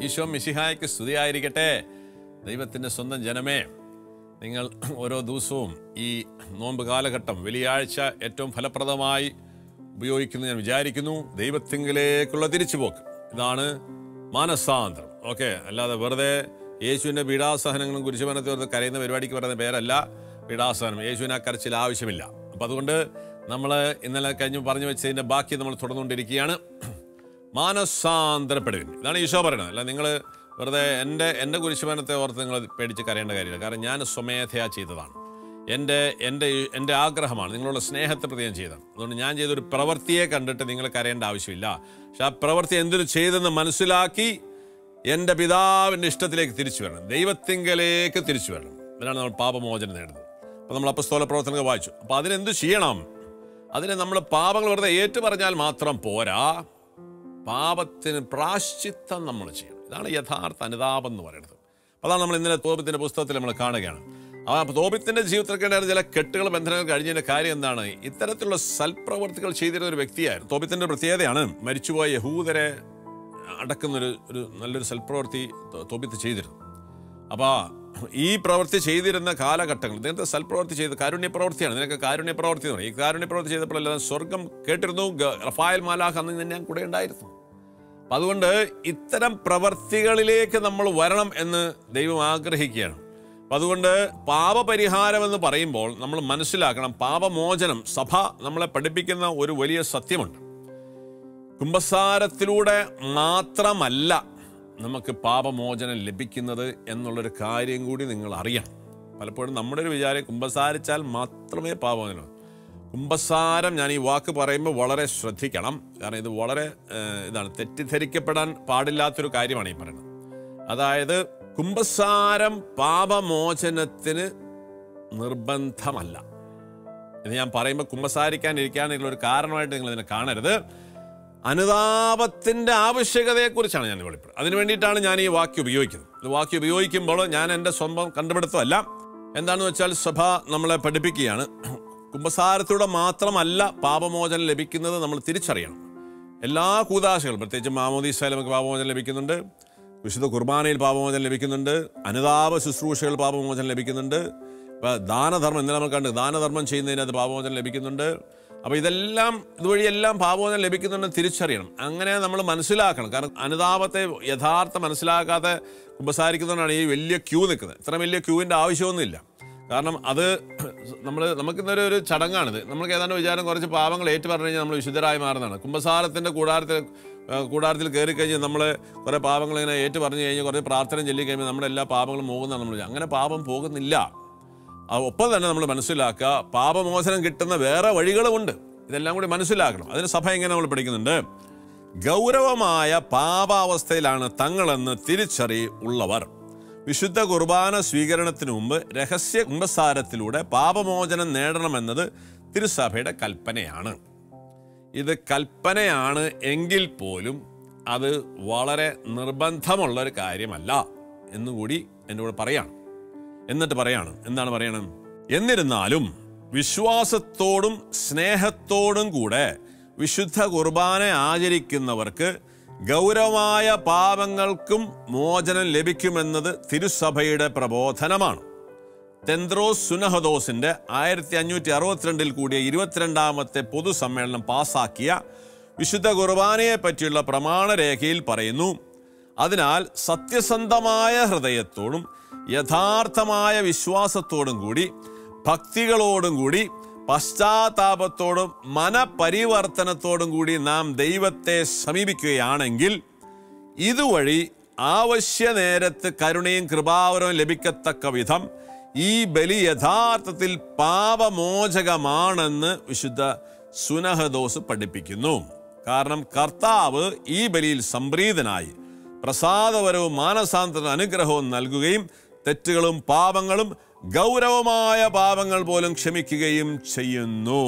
ഈശോ മിശിഹായ്ക്ക് സ്തുതിയായിരിക്കട്ടെ ദൈവത്തിൻ്റെ സ്വന്തം ജനമേ നിങ്ങൾ ഓരോ ദിവസവും ഈ നോമ്പ് കാലഘട്ടം വെള്ളിയാഴ്ച ഏറ്റവും ഫലപ്രദമായി ഉപയോഗിക്കുന്നു ഞാൻ വിചാരിക്കുന്നു ദൈവത്തിങ്കിലേക്കുള്ള തിരിച്ചുപോക്ക് ഇതാണ് മാനസാന്തരം ഓക്കെ അല്ലാതെ വെറുതെ യേശുവിൻ്റെ പീഡാസഹനങ്ങളും കുരിശുമനത്തെ ഓർത്ത് കരയുന്ന പരിപാടിക്ക് പറയുന്ന പേരല്ല പീഡാസഹനം യേശുവിന് ആ കരച്ചിൽ ആവശ്യമില്ല അപ്പം അതുകൊണ്ട് നമ്മൾ ഇന്നലെ കഴിഞ്ഞ് പറഞ്ഞു വെച്ചതിൻ്റെ ബാക്കി നമ്മൾ തുടർന്നുകൊണ്ടിരിക്കുകയാണ് മാനസാന്തരപ്പെടുവിൻ ഇതാണ് ഈശോ പറയുന്നത് അല്ല നിങ്ങൾ വെറുതെ എൻ്റെ എൻ്റെ കുരിശുമരണത്തെ ഓർത്ത് നിങ്ങൾ പേടിച്ച് കരയേണ്ട കാര്യമില്ല കാരണം ഞാൻ സ്വമേധയാ ചെയ്തതാണ് എൻ്റെ എൻ്റെ എൻ്റെ ആഗ്രഹമാണ് നിങ്ങളുള്ള സ്നേഹത്തെ പ്രതി ഞാൻ ചെയ്തതാണ് അതുകൊണ്ട് ഞാൻ ചെയ്തൊരു പ്രവൃത്തിയെ കണ്ടിട്ട് നിങ്ങൾ കരയേണ്ട ആവശ്യമില്ല പക്ഷെ ആ പ്രവൃത്തി എന്തൊരു ചെയ്തെന്ന് മനസ്സിലാക്കി എൻ്റെ പിതാവിൻ്റെ ഇഷ്ടത്തിലേക്ക് തിരിച്ചു വരണം ദൈവത്തിങ്കലേക്ക് തിരിച്ചു വരണം ഇതിനാണ് നമ്മൾ പാപമോചനം നേടുന്നത് അപ്പോൾ നമ്മൾ അപ്പസ്തോല പ്രവർത്തനങ്ങൾ വായിച്ചു അപ്പോൾ അതിനെന്ത് ചെയ്യണം അതിന് നമ്മൾ പാപങ്ങൾ വെറുതെ ഏറ്റു പറഞ്ഞാൽ മാത്രം പോരാ പാപത്തിന് പ്രാശ്ചിത്തം നമ്മൾ ചെയ്യണം ഇതാണ് യഥാർത്ഥ അനുതാപം എന്ന് പറയുന്നത് അതാണ് നമ്മൾ ഇന്നലെ തോപത്തിന്റെ പുസ്തകത്തിൽ നമ്മൾ കാണുകയാണ് ആ തോപത്തിന്റെ ജീവിതത്തിൽ ഉണ്ടായിരുന്ന ചില കെട്ടുകൾ ബന്ധനങ്ങൾ കഴിഞ്ഞതിന്റെ കാര്യം എന്താണ് ഇത്തരത്തിലുള്ള സൽപ്രവർത്തികൾ ചെയ്തിരുന്ന ഒരു വ്യക്തിയായിരുന്നു തോപത്തിന്റെ പ്രത്യേകതയാണ് മരിച്ചുപോയ യഹൂദരെ അടക്കുന്നൊരു ഒരു നല്ലൊരു സൽപ്രവൃത്തി തോ- തോബിത്ത് ചെയ്തിരുന്നു അപ്പോൾ ഈ പ്രവൃത്തി ചെയ്തിരുന്ന കാലഘട്ടങ്ങൾ ഇദ്ദേഹത്തെ സൽപ്രവൃത്തി ചെയ്ത് കാരുണ്യ പ്രവൃത്തിയാണ് ഇതിനൊക്കെ കാരുണ്യ പ്രവൃത്തി എന്ന് പറയും ഈ കാരുണ്യ പ്രവൃത്തി ചെയ്തപ്പോഴെല്ലാം സ്വർഗം കേട്ടിരുന്നു ഗ- റഫായൽ മാലാഖ് അന്ന് ഞാൻ കൂടെ ഉണ്ടായിരുന്നു അപ്പം അതുകൊണ്ട് ഇത്തരം പ്രവർത്തികളിലേക്ക് നമ്മൾ വരണം എന്ന് ദൈവം ആഗ്രഹിക്കുകയാണ് അപ്പം അതുകൊണ്ട് പാപപരിഹാരം എന്ന് പറയുമ്പോൾ നമ്മൾ മനസ്സിലാക്കണം പാപമോചനം സഭ നമ്മളെ പഠിപ്പിക്കുന്ന ഒരു വലിയ സത്യമുണ്ട് കുംഭസാരത്തിലൂടെ മാത്രമല്ല നമുക്ക് പാപമോചനം ലഭിക്കുന്നത് എന്നുള്ളൊരു കാര്യം കൂടി നിങ്ങൾ അറിയണം പലപ്പോഴും നമ്മുടെ ഒരു വിചാരം കുംഭസാരിച്ചാൽ മാത്രമേ പാപമോചനം കുംഭസാരം ഞാൻ ഈ വാക്ക് പറയുമ്പോൾ വളരെ ശ്രദ്ധിക്കണം കാരണം ഇത് വളരെ ഏഹ്, ഇതാണ് തെറ്റിദ്ധരിക്കപ്പെടാൻ പാടില്ലാത്തൊരു കാര്യമാണ് ഈ പറയുന്നത് അതായത് കുംഭസാരം പാപമോചനത്തിന് നിർബന്ധമല്ല ഇത് ഞാൻ പറയുമ്പോൾ കുമ്പസാരിക്കാൻ ഇരിക്കാനുള്ള ഒരു കാരണമായിട്ട് നിങ്ങൾ ഇതിനെ കാണരുത് അനുതാപത്തിന്റെ ആവശ്യകതയെക്കുറിച്ചാണ് ഞാൻ വെളിപ്പെടുന്നത് അതിനു വേണ്ടിയിട്ടാണ് ഞാൻ ഈ വാക്യം ഉപയോഗിക്കുന്നത് ഇത് വാക്യം ഉപയോഗിക്കുമ്പോൾ ഞാൻ എൻ്റെ സ്വന്തം കണ്ടുപിടുത്തമല്ല എന്താണെന്ന് വെച്ചാൽ സഭ നമ്മളെ പഠിപ്പിക്കുകയാണ് കുമ്പസാരത്തിലൂടെ മാത്രമല്ല പാപമോചനം ലഭിക്കുന്നത് നമ്മൾ തിരിച്ചറിയണം എല്ലാ കൂതാശകളും പ്രത്യേകിച്ച് മാമോദീസയിൽ നമുക്ക് പാപമോചനം ലഭിക്കുന്നുണ്ട് വിശുദ്ധ കുർബാനയിൽ പാപമോചനം ലഭിക്കുന്നുണ്ട് അനുതാപ ശുശ്രൂഷകൾ പാപമോചനം ലഭിക്കുന്നുണ്ട് ഇപ്പം ദാനധർമ്മം ഇന്നലെ നമ്മൾ കണ്ട് ദാനധർമ്മം ചെയ്യുന്നതിന് അത് പാപമോചനം ലഭിക്കുന്നുണ്ട് അപ്പോൾ ഇതെല്ലാം ഇതുവഴിയെല്ലാം പാപമോചനം ലഭിക്കുന്നുണ്ടെന്ന് തിരിച്ചറിയണം അങ്ങനെ നമ്മൾ മനസ്സിലാക്കണം കാരണം അനുതാപത്തെ യഥാർത്ഥ മനസ്സിലാക്കാതെ കുമ്പസാരിക്കുന്നതുകൊണ്ടാണ് ഈ വലിയ ക്യൂ നിൽക്കുന്നത് ഇത്ര വലിയ ക്യൂവിൻ്റെ ആവശ്യമൊന്നുമില്ല കാരണം അത് നമ്മൾ നമുക്കിന്നൊരു ഒരു ചടങ്ങാണിത് നമുക്ക് ഏതാണ്ട് വിചാരം കുറച്ച് പാവങ്ങൾ ഏറ്റു പറഞ്ഞു കഴിഞ്ഞാൽ നമ്മൾ വിശുദ്ധരായി മാറുന്നതാണ് കുംഭസാരത്തിൻ്റെ കൂടാരത്തിൽ ആ, കൂടാരത്തിൽ കയറി കഴിഞ്ഞ് നമ്മൾ കുറേ പാവങ്ങൾ ഇങ്ങനെ ഏറ്റു പറഞ്ഞു കഴിഞ്ഞ് കുറച്ച് പ്രാർത്ഥന ചൊല്ലി കഴിയുമ്പോൾ നമ്മുടെ എല്ലാ പാപങ്ങളും പോകുന്നതാണ് നമ്മൾ വിചാരം. അങ്ങനെ പാപം പോകുന്നില്ല ആ, ഒപ്പം തന്നെ നമ്മൾ മനസ്സിലാക്കുക പാപമോചനം കിട്ടുന്ന വേറെ വഴികളുമുണ്ട് ഇതെല്ലാം കൂടി മനസ്സിലാക്കണം അതിന് സഭ എങ്ങനെ നമ്മൾ പഠിക്കുന്നുണ്ട് ഗൗരവമായ പാപാവസ്ഥയിലാണ് തങ്ങളെന്ന് തിരിച്ചറി ഉള്ളവർ വിശുദ്ധ കുർബാന സ്വീകരണത്തിന് മുമ്പ് രഹസ്യ കുംഭസാരത്തിലൂടെ പാപമോചനം നേടണമെന്നത് തിരുസഭയുടെ കൽപ്പനയാണ് ഇത് കൽപ്പനയാണ് എങ്കിൽ പോലും അത് വളരെ നിർബന്ധമുള്ള ഒരു കാര്യമല്ല എന്നുകൂടി എന്നോട് പറയാണ് എന്നിട്ട് പറയാണ് എന്താണ് പറയണം എന്നിരുന്നാലും വിശ്വാസത്തോടും സ്നേഹത്തോടും കൂടെ വിശുദ്ധ കുർബാന ആചരിക്കുന്നവർക്ക് ഗൗരവമായ പാപങ്ങൾക്കും മോചനം ലഭിക്കുമെന്നത് തിരുസഭയുടെ പ്രബോധനമാണ് തെന്ത്രോസ് സുനഹദോസിന്റെ ആയിരത്തി അഞ്ഞൂറ്റി അറുപത്തിരണ്ടിൽ കൂടിയ ഇരുപത്തിരണ്ടാമത്തെ പൊതുസമ്മേളനം പാസാക്കിയ വിശുദ്ധ കുർബാനയെ പറ്റിയുള്ള പ്രമാണരേഖയിൽ പറയുന്നു അതിനാൽ സത്യസന്ധമായ ഹൃദയത്തോടും യഥാർത്ഥമായ വിശ്വാസത്തോടും കൂടി ഭക്തികളോടും കൂടി പശ്ചാത്താപത്തോടും മനപരിവർത്തനത്തോടും കൂടി നാം ദൈവത്തെ സമീപിക്കുകയാണെങ്കിൽ ഇതുവഴി ആവശ്യ നേരത്ത് കരുണയും കൃപാവരവും ലഭിക്കത്തക്ക വിധം ഈ ബലി യഥാർത്ഥത്തിൽ പാപമോചകമാണെന്ന് വിശുദ്ധ സുനഹദോസ് പഠിപ്പിക്കുന്നു കാരണം കർത്താവ് ഈ ബലിയിൽ സംപ്രീതനായി പ്രസാദപരവും മാനസാന്തര അനുഗ്രഹവും നൽകുകയും തെറ്റുകളും പാപങ്ങളും ഗൗരവമായ പാപങ്ങൾ പോലും ക്ഷമിക്കുകയും ചെയ്യുന്നു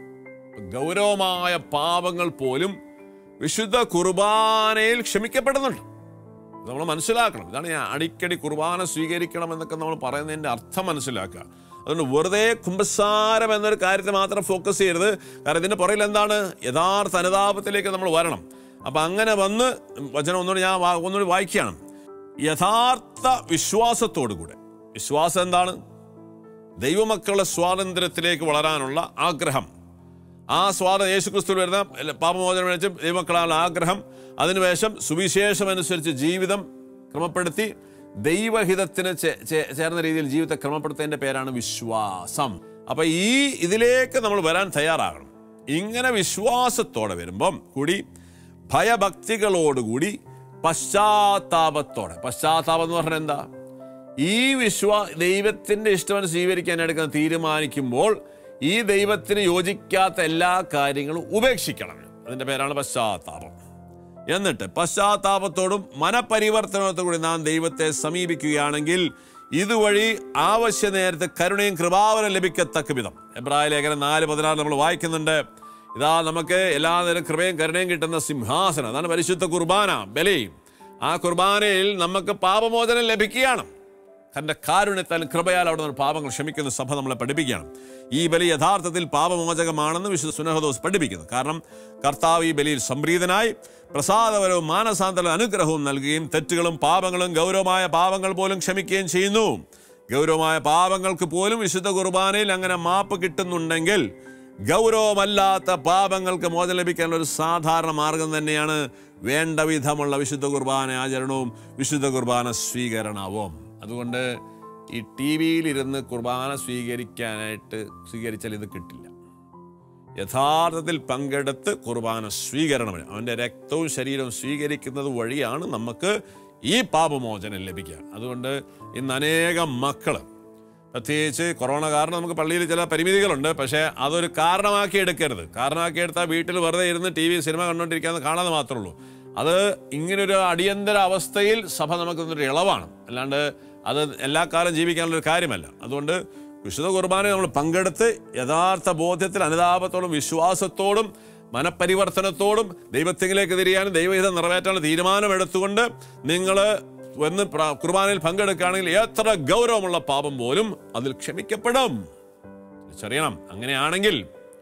ഗൗരവമായ പാപങ്ങൾ പോലും വിശുദ്ധ കുർബാനയിൽ ക്ഷമിക്കപ്പെടുന്നുണ്ട് ഇത് നമ്മൾ മനസ്സിലാക്കണം ഇതാണ് ഞാൻ അടിക്കടി കുർബാന സ്വീകരിക്കണം എന്നൊക്കെ നമ്മൾ പറയുന്നതിൻ്റെ അർത്ഥം മനസ്സിലാക്കുക അതുകൊണ്ട് വെറുതെ കുംഭസാരം എന്നൊരു കാര്യത്തെ മാത്രം ഫോക്കസ് ചെയ്യരുത് കാരണം ഇതിൻ്റെ പുറകിൽ എന്താണ് യഥാർത്ഥ അനുതാപത്തിലേക്ക് നമ്മൾ വരണം അപ്പം അങ്ങനെ വന്ന് വചനം ഒന്നുകൂടി ഞാൻ വാ- ഒന്നുകൂടി വായിക്കുകയാണ് യഥാർത്ഥ വിശ്വാസത്തോടു കൂടെ വിശ്വാസം എന്താണ് ദൈവമക്കളുടെ സ്വാതന്ത്ര്യത്തിലേക്ക് വളരാനുള്ള ആഗ്രഹം ആ സ്വാത യേശുക്രിസ്തു വരുന്ന പാപമോചനം വെച്ച് ദൈവമക്കളാനുള്ള ആഗ്രഹം അതിനുശേഷം സുവിശേഷം അനുസരിച്ച് ജീവിതം ക്രമപ്പെടുത്തി ദൈവഹിതത്തിന് ചേ- ചേ- ചേർന്ന രീതിയിൽ ജീവിതത്തെ ക്രമപ്പെടുത്തേണ്ട പേരാണ് വിശ്വാസം അപ്പൊ ഈ ഇതിലേക്ക് നമ്മൾ വരാൻ തയ്യാറാകണം ഇങ്ങനെ വിശ്വാസത്തോടെ വരുമ്പം കൂടി ഭയഭക്തികളോടുകൂടി പശ്ചാത്താപത്തോടെ പശ്ചാത്താപം എന്ന് പറഞ്ഞാൽ എന്താ ഈ വിശ്വാ ദൈവത്തിന്റെ ഇഷ്ടം സ്വീകരിക്കാൻ എടുക്കുന്ന തീരുമാനിക്കുമ്പോൾ ഈ ദൈവത്തിന് യോജിക്കാത്ത എല്ലാ കാര്യങ്ങളും ഉപേക്ഷിക്കണം അതിന്റെ പേരാണ് പശ്ചാത്താപം എന്നിട്ട് പശ്ചാത്താപത്തോടും മനപരിവർത്തനത്തോടും കൂടി നാം ദൈവത്തെ സമീപിക്കുകയാണെങ്കിൽ ഇതുവഴി ആവശ്യ നേരത്തെ കരുണയും കൃപാവനം ലഭിക്കത്തക്ക വിധം എബ്രായ ലേഖനം നാല് പതിനാറ് നമ്മൾ വായിക്കുന്നുണ്ട് ഇതാ നമുക്ക് എല്ലാ നേരം കൃപയും കരുണയും കിട്ടുന്ന സിംഹാസനം അതാണ് പരിശുദ്ധ കുർബാന ബലയും ആ കുർബാനയിൽ നമുക്ക് പാപമോചനം ലഭിക്കുകയാണ് തന്റെ കാരുണ്യത്താലും കൃപയാൽ അവിടെ നിന്ന് പാപങ്ങൾ ക്ഷമിക്കുന്ന സഭ നമ്മളെ പഠിപ്പിക്കുകയാണ് ഈ ബലി യഥാർത്ഥത്തിൽ പാപമോചകമാണെന്ന് വിശുദ്ധ സുനഹദോസ് പഠിപ്പിക്കുന്നു കാരണം കർത്താവ് ഈ ബലിയിൽ സംപ്രീതനായി പ്രസാദപരവും മാനസാന്തര അനുഗ്രഹവും നൽകുകയും തെറ്റുകളും പാപങ്ങളും ഗൗരവമായ പാപങ്ങൾ പോലും ക്ഷമിക്കുകയും ചെയ്യുന്നു ഗൗരവമായ പാപങ്ങൾക്ക് പോലും വിശുദ്ധ കുർബാനയിൽ അങ്ങനെ മാപ്പ് കിട്ടുന്നുണ്ടെങ്കിൽ ഗൗരവമല്ലാത്ത പാപങ്ങൾക്ക് മോചനം ലഭിക്കാനുള്ള ഒരു സാധാരണ മാർഗം തന്നെയാണ് വേണ്ട വിധമുള്ള വിശുദ്ധ കുർബാന ആചരണവും വിശുദ്ധ കുർബാന സ്വീകരണവും അതുകൊണ്ട് ഈ ടി വിയിലിരുന്ന് കുർബാന സ്വീകരിക്കാനായിട്ട് സ്വീകരിച്ചാൽ ഇത് കിട്ടില്ല യഥാർത്ഥത്തിൽ പങ്കെടുത്ത് കുർബാന സ്വീകരണം അവൻ്റെ രക്തവും ശരീരവും സ്വീകരിക്കുന്നത് വഴിയാണ് നമുക്ക് ഈ പാപമോചനം ലഭിക്കുക അതുകൊണ്ട് ഇന്ന് അനേകം മക്കൾ പ്രത്യേകിച്ച് കൊറോണ കാരണം നമുക്ക് പള്ളിയിൽ ചില പരിമിതികളുണ്ട് പക്ഷേ അതൊരു കാരണമാക്കി എടുക്കരുത് കാരണമാക്കി എടുത്താൽ വീട്ടിൽ വെറുതെ ഇരുന്ന് ടി വി സിനിമ കണ്ടുകൊണ്ടിരിക്കാന്ന് കാണാതെ മാത്രമേ ഉള്ളൂ അത് ഇങ്ങനൊരു അടിയന്തര അവസ്ഥയിൽ സഭ നമുക്ക് തന്നൊരു ഇളവാണ് അല്ലാണ്ട് അത് എല്ലാ കാലം ജീവിക്കാനുള്ള ഒരു കാര്യമല്ല അതുകൊണ്ട് വിശുദ്ധ കുർബാനയിൽ നമ്മൾ പങ്കെടുത്ത് യഥാർത്ഥ ബോധ്യത്തിൽ അനുതാപത്തോടും വിശ്വാസത്തോടും മനപരിവർത്തനത്തോടും ദൈവത്തിലേക്ക് തിരിയാനും ദൈവഹിതം നിറവേറ്റാനുള്ള തീരുമാനമെടുത്തുകൊണ്ട് നിങ്ങൾ വന്ന് പ്ര- കുർബാനയിൽ പങ്കെടുക്കുകയാണെങ്കിൽ എത്ര ഗൗരവമുള്ള പാപം പോലും അതിൽ ക്ഷമിക്കപ്പെടും തിരിച്ചറിയണം അങ്ങനെയാണെങ്കിൽ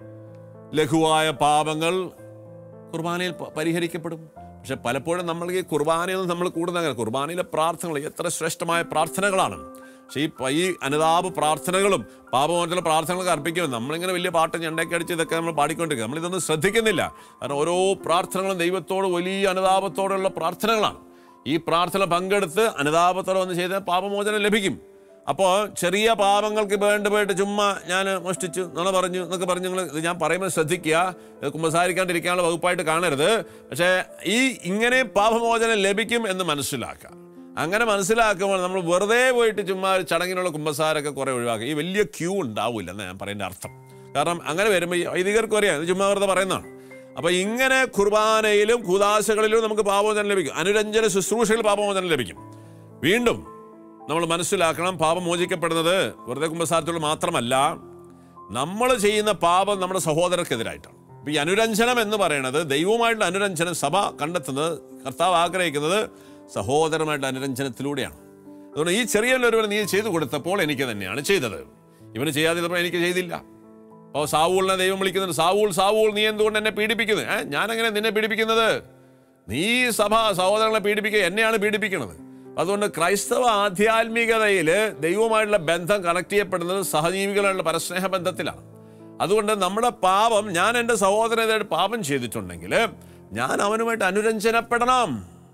ലഘുവായ പാപങ്ങൾ കുർബാനയിൽ പ- പരിഹരിക്കപ്പെടും പക്ഷെ പലപ്പോഴും നമ്മൾ ഈ കുർബാനയിൽ നിന്ന് നമ്മൾ കൂടുന്ന അങ്ങനെ കുർബാനയിലെ പ്രാർത്ഥനകൾ എത്ര ശ്രേഷ്ഠമായ പ്രാർത്ഥനകളാണ് പക്ഷേ ഈ പ- ഈ അനുതാപ പ്രാർത്ഥനകളും പാപമോചന പ്രാർത്ഥനകളൊക്കെ അർപ്പിക്കും നമ്മളിങ്ങനെ വലിയ പാട്ട് ഞണ്ടൊക്കെ അടിച്ച് ഇതൊക്കെ നമ്മൾ പാടിക്കൊണ്ടിരിക്കുക നമ്മളിതൊന്നും ശ്രദ്ധിക്കുന്നില്ല കാരണം ഓരോ പ്രാർത്ഥനകളും ദൈവത്തോട് വലിയ അനുതാപത്തോടെയുള്ള പ്രാർത്ഥനകളാണ് ഈ പ്രാർത്ഥന പങ്കെടുത്ത് അനുതാപത്തോടെ വന്ന് ചെയ്താൽ പാപമോചനം ലഭിക്കും അപ്പോൾ ചെറിയ പാപങ്ങൾക്ക് വേണ്ടി പോയിട്ട് ചുമ്മാ ഞാൻ മോഷ്ടിച്ചു നുണ പറഞ്ഞു എന്നൊക്കെ പറഞ്ഞ് നിങ്ങൾ ഇത് ഞാൻ പറയുമ്പോൾ ശ്രദ്ധിക്കുക ഇത് കുമ്പസാരിക്കാണ്ടിരിക്കാനുള്ള വകുപ്പായിട്ട് കാണരുത് പക്ഷേ ഈ ഇങ്ങനെ പാപമോചനം ലഭിക്കും എന്ന് മനസ്സിലാക്കുക അങ്ങനെ മനസ്സിലാക്കുമ്പോൾ നമ്മൾ വെറുതെ പോയിട്ട് ചുമ്മാ ഒരു ചടങ്ങിനുള്ള കുമ്പസാരമൊക്കെ കുറേ ഒഴിവാക്കുക ഈ വലിയ ക്യൂ ഉണ്ടാവില്ല എന്ന് ഞാൻ പറയേണ്ട അർത്ഥം കാരണം അങ്ങനെ വരുമ്പോൾ ഈ വൈദികർക്ക് അറിയാം ഇത് ചുമ്മാ വെറുതെ പറയുന്നതാണ് അപ്പൊ ഇങ്ങനെ കുർബാനയിലും കുദാശകളിലും നമുക്ക് പാപമോചനം ലഭിക്കും അനുരഞ്ജന ശുശ്രൂഷയിൽ പാപമോചനം ലഭിക്കും വീണ്ടും നമ്മൾ മനസ്സിലാക്കണം പാപം മോചിക്കപ്പെടുന്നത് വെറുതെ കുമ്പസാരത്തോട് മാത്രമല്ല നമ്മൾ ചെയ്യുന്ന പാപം നമ്മുടെ സഹോദരർക്കെതിരായിട്ടാണ് അപ്പൊ ഈ അനുരഞ്ജനം എന്ന് പറയുന്നത് ദൈവവുമായിട്ടുള്ള അനുരഞ്ജനം സഭ കണ്ടെത്തുന്നത് കർത്താവ് ആഗ്രഹിക്കുന്നത് സഹോദരമായിട്ടുള്ള അനുരഞ്ജനത്തിലൂടെയാണ് അതുകൊണ്ട് ഈ ചെറിയ ഒരുവൻ നീ ചെയ്തു കൊടുത്തപ്പോൾ എനിക്ക് തന്നെയാണ് ചെയ്തത് ഇവന് ചെയ്യാതിരുന്നപ്പോൾ എനിക്ക് ചെയ്തില്ല അപ്പോൾ സാവൂളിനെ ദൈവം വിളിക്കുന്നുണ്ട് സാവൂൾ സാവൂൾ നീ എന്തുകൊണ്ട് എന്നെ പീഡിപ്പിക്കുന്നത് ഏ ഞാനെങ്ങനെ നിന്നെ പീഡിപ്പിക്കുന്നത് നീ സഭ സഹോദരങ്ങളെ പീഡിപ്പിക്കുക എന്നെയാണ് പീഡിപ്പിക്കുന്നത് അതുകൊണ്ട് ക്രൈസ്തവ ആധ്യാത്മികതയിൽ ദൈവവുമായിട്ടുള്ള ബന്ധം കണക്ട് ചെയ്യപ്പെടുന്നത് സഹജീവികളുടെ പരസ്നേഹ ബന്ധത്തിലാണ് അതുകൊണ്ട് നമ്മുടെ പാപം ഞാൻ എൻ്റെ സഹോദരനായിട്ട് പാപം ചെയ്തിട്ടുണ്ടെങ്കിൽ ഞാൻ അവനുമായിട്ട് അനുരഞ്ജനപ്പെടണം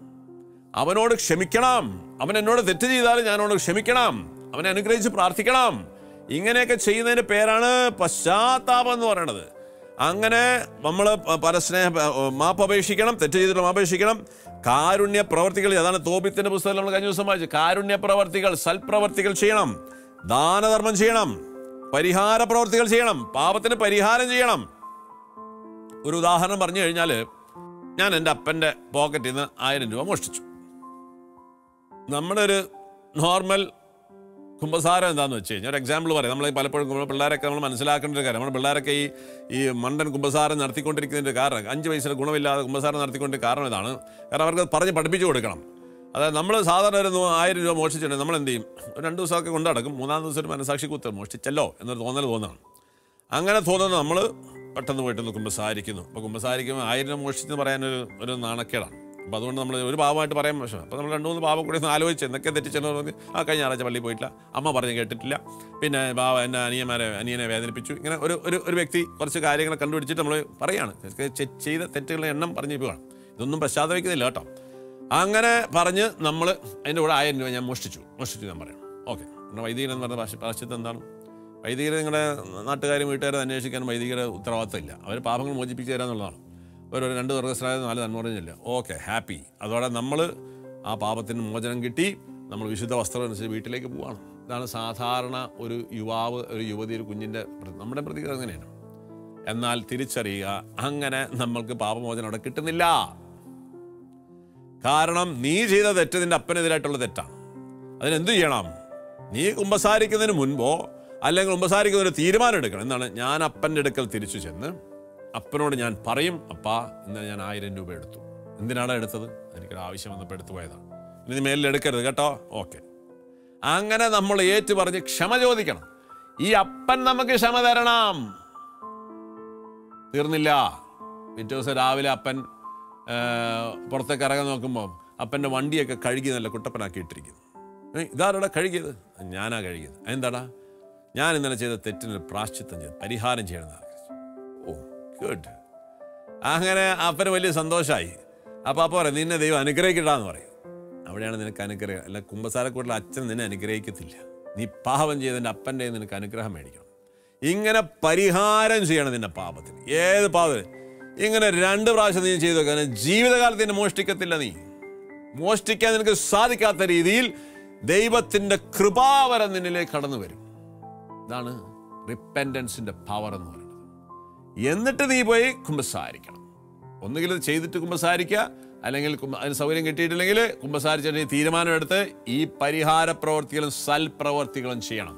അവനോട് ക്ഷമിക്കണം അവൻ എന്നോട് തെറ്റ് ചെയ്താലും ഞാൻ അവനോട് ക്ഷമിക്കണം അവനെ അനുഗ്രഹിച്ച് പ്രാർത്ഥിക്കണം ഇങ്ങനെയൊക്കെ ചെയ്യുന്നതിന് പേരാണ് പശ്ചാത്താപം എന്ന് പറയുന്നത് അങ്ങനെ നമ്മൾ പരസ്നേഹ മാപ്പ് അപേക്ഷിക്കണം തെറ്റ് ചെയ്തിട്ട് അപേക്ഷിക്കണം കാരുണ്യ പ്രവർത്തികൾ അതാണ് തോപിത്തിന്റെ പുസ്തകം നമ്മൾ കഴിഞ്ഞ ദിവസം വായിച്ചു കാരുണ്യ പ്രവർത്തികൾ സൽപ്രവർത്തികൾ ചെയ്യണം ദാനധർമ്മം ചെയ്യണം പരിഹാര പ്രവർത്തികൾ ചെയ്യണം പാപത്തിന് പരിഹാരം ചെയ്യണം ഒരു ഉദാഹരണം പറഞ്ഞു കഴിഞ്ഞാൽ ഞാൻ എൻ്റെ അപ്പൻ്റെ പോക്കറ്റിൽ നിന്ന് ആയിരം രൂപ മോഷ്ടിച്ചു നമ്മുടെ ഒരു നോർമൽ കുമ്പസാരം എന്താണെന്ന് വെച്ച് കഴിഞ്ഞാൽ ഒരു എക്സാമ്പിൾ പറയാം നമ്മൾ പലപ്പോഴും കുമ്പ- പിള്ളേരൊക്കെ നമ്മൾ മനസ്സിലാക്കേണ്ട ഒരു കാര്യം നമ്മുടെ പിള്ളേരൊക്കെ ഈ ഈ മണ്ടൻ കുമ്പസാരം നടത്തിക്കൊണ്ടിരിക്കുന്നതിൻ്റെ കാരണം അഞ്ച് വയസ്സിൽ ഗുണമില്ലാതെ കുമ്പസാരം നടത്തിക്കൊണ്ടിരിക്കുന്ന കാരണം ഇതാണ് കാരണം അവർക്ക് അത് പറഞ്ഞ് പഠിപ്പിച്ചു കൊടുക്കണം അതായത് നമ്മൾ സാധാരണ ഒരു നൂ- ആയിരം രൂപ മോഷ്ടിച്ചിട്ടുണ്ടെങ്കിൽ നമ്മൾ എന്ത് ചെയ്യും ഒരു രണ്ട് ദിവസമൊക്കെ കൊണ്ടു നടക്കും മൂന്നാം ദിവസം ഒരു മനസാക്ഷി കുത്ത് മോഷ്ടിച്ചല്ലോ എന്നൊരു തോന്നൽ തോന്നാണ് അങ്ങനെ തോന്നുന്നത് നമ്മൾ പെട്ടെന്ന് പോയിട്ട് ഒന്ന് കുമ്പസാരിക്കുന്നു അപ്പോൾ കുമ്പസാരിക്കുമ്പോൾ ആയിരം രൂപ മോഷ്ടിച്ചെന്ന് പറയാനൊരു ഒരു നാണക്കേടാണ് അപ്പോൾ അതുകൊണ്ട് നമ്മൾ ഒരു പാവമായിട്ട് പറയാൻ മോശം അപ്പോൾ നമ്മൾ രണ്ട് മൂന്ന് പാവം കൂടി ഒന്ന് ആലോചിച്ച് എന്തൊക്കെ തെറ്റിച്ചെന്ന് പറഞ്ഞ് ആ കഴിഞ്ഞ ഞായറാഴ്ച പള്ളിയിൽ പോയിട്ടില്ല അമ്മ പറഞ്ഞ് കേട്ടിട്ടില്ല പിന്നെ ബാവ എന്നെ അനിയന്മാരെ അനിയനെ വേദനിപ്പിച്ചു ഇങ്ങനെ ഒരു ഒരു ഒരു വ്യക്തി കുറച്ച് കാര്യങ്ങൾ കണ്ടുപിടിച്ചിട്ട് നമ്മൾ പറയാണ് ചെ- ചെയ്ത തെറ്റുകളുടെ എണ്ണം പറഞ്ഞു പോവാണ് ഇതൊന്നും പശ്ചാത്തപിക്കുന്നില്ല കേട്ടോ അങ്ങനെ പറഞ്ഞ് നമ്മൾ അതിൻ്റെ കൂടെ ആയിരം രൂപ ഞാൻ മോഷ്ടിച്ചു മോഷ്ടിച്ചു ഞാൻ പറയാം ഓക്കെ പിന്നെ വൈദികൻ എന്ന് പറഞ്ഞ ഭാഷ പ്രാശ്ചിത്തം എന്താണ് വൈദികർ നിങ്ങളുടെ നാട്ടുകാരും വീട്ടുകാരും അന്വേഷിക്കാൻ വൈദികരുടെ ഉത്തരവാദിത്തമില്ല അവർ പാപങ്ങൾ മോചിപ്പിച്ച് തരാ എന്നുള്ളതാണ് ഒരു ഒരു രണ്ട് സ്വർഗസ്രായ നാല് നന്മറിഞ്ഞില്ല ഓക്കെ ഹാപ്പി അതോടെ നമ്മൾ ആ പാപത്തിന് മോചനം കിട്ടി നമ്മൾ വിശുദ്ധ വസ്ത്രം അനുസരിച്ച് വീട്ടിലേക്ക് പോവാണ് ഇതാണ് സാധാരണ ഒരു യുവാവ് ഒരു യുവതി ഒരു കുഞ്ഞിൻ്റെ പ്ര- നമ്മുടെ പ്രതികരണം അങ്ങനെയാണ് എന്നാൽ തിരിച്ചറിയുക അങ്ങനെ നമ്മൾക്ക് പാപമോചനം അവിടെ കിട്ടുന്നില്ല കാരണം നീ ചെയ്ത തെറ്റ് നിന്റെ അപ്പനെതിരായിട്ടുള്ള തെറ്റാണ് അതിനെന്ത് ചെയ്യണം നീ കുമ്പസാരിക്കുന്നതിന് മുൻപോ അല്ലെങ്കിൽ കുമ്പസാരിക്കുന്നതിന് തീരുമാനം എടുക്കണം എന്താണ് ഞാൻ അപ്പൻ്റെ അടുക്കൽ തിരിച്ചു ചെന്ന് അപ്പനോട് ഞാൻ പറയും അപ്പാ ഇന്ന് ഞാൻ ആയിരം രൂപ എടുത്തു എന്തിനാണ് എടുത്തത് എനിക്കൊരു ആവശ്യം വന്നപ്പോൾ എടുത്തു പോയതാണ് ഇനി മേലിൽ എടുക്കരുത് കേട്ടോ ഓക്കെ അങ്ങനെ നമ്മൾ ഏറ്റു പറഞ്ഞ് ക്ഷമ ചോദിക്കണം ഈ അപ്പൻ നമുക്ക് ക്ഷമ തരണം തീർന്നില്ല പിറ്റേ ദിവസം രാവിലെ അപ്പൻ ആ, പുറത്തേക്ക് ഇറങ്ങാൻ നോക്കുമ്പോൾ അപ്പൻ്റെ വണ്ടിയൊക്കെ കഴുകി നല്ല കുട്ടപ്പനാക്കി ഇട്ടിരിക്കുന്നു ഏ, ഇതാരുടെ കഴുകിയത് ഞാനാ കഴുകിയത് എന്താടാ ഞാൻ ഇന്നലെ ചെയ്ത തെറ്റിന് പ്രാശ്ചിത്തം ചെയ്ത് പരിഹാരം ചെയ്യണമെന്ന് ഓ ഗുഡ് അങ്ങനെ അപ്പന് വലിയ സന്തോഷമായി അപ്പോൾ അപ്പോൾ പറയും നിന്നെ ദൈവം അനുഗ്രഹിക്കട്ടാന്ന് പറയും അവിടെയാണ് നിനക്ക് അനുഗ്രഹം അല്ല കുമ്പസാരക്കൂട്ടിൽ അച്ഛൻ നിന്നെ അനുഗ്രഹിക്കത്തില്ല നീ പാപം ചെയ്തതിൻ്റെ അപ്പൻ്റെ കയ്യിൽ നിനക്ക് അനുഗ്രഹം മേടിക്കണം ഇങ്ങനെ പരിഹാരം ചെയ്യണം നിന്റെ പാപത്തിന് ഏത് പാപത്തിന് ഇങ്ങനെ രണ്ട് പ്രാവശ്യം നീ ചെയ്തു വെക്കാൻ ജീവിതകാലത്ത് നിന്നെ മോഷ്ടിക്കത്തില്ല നീ മോഷ്ടിക്കാൻ നിനക്ക് സാധിക്കാത്ത രീതിയിൽ ദൈവത്തിൻ്റെ കൃപാവരം നിന്നിലേക്ക് കടന്നു വരും ഇതാണ് റിപ്പൻഡൻസിൻ്റെ പവർ എന്ന് പറയുന്നത് എന്നിട്ട് നീ പോയി കുമ്പസാരിക്കണം ഒന്നുകിൽ ഇത് ചെയ്തിട്ട് കുമ്പസാരിക്കുക അല്ലെങ്കിൽ കുമ്പ- അതിന് സൗകര്യം കിട്ടിയിട്ടില്ലെങ്കിൽ കുമ്പസാരിച്ചിട്ട് നീ തീരുമാനമെടുത്ത് ഈ പരിഹാര പ്രവർത്തികളും സൽപ്രവർത്തികളും ചെയ്യണം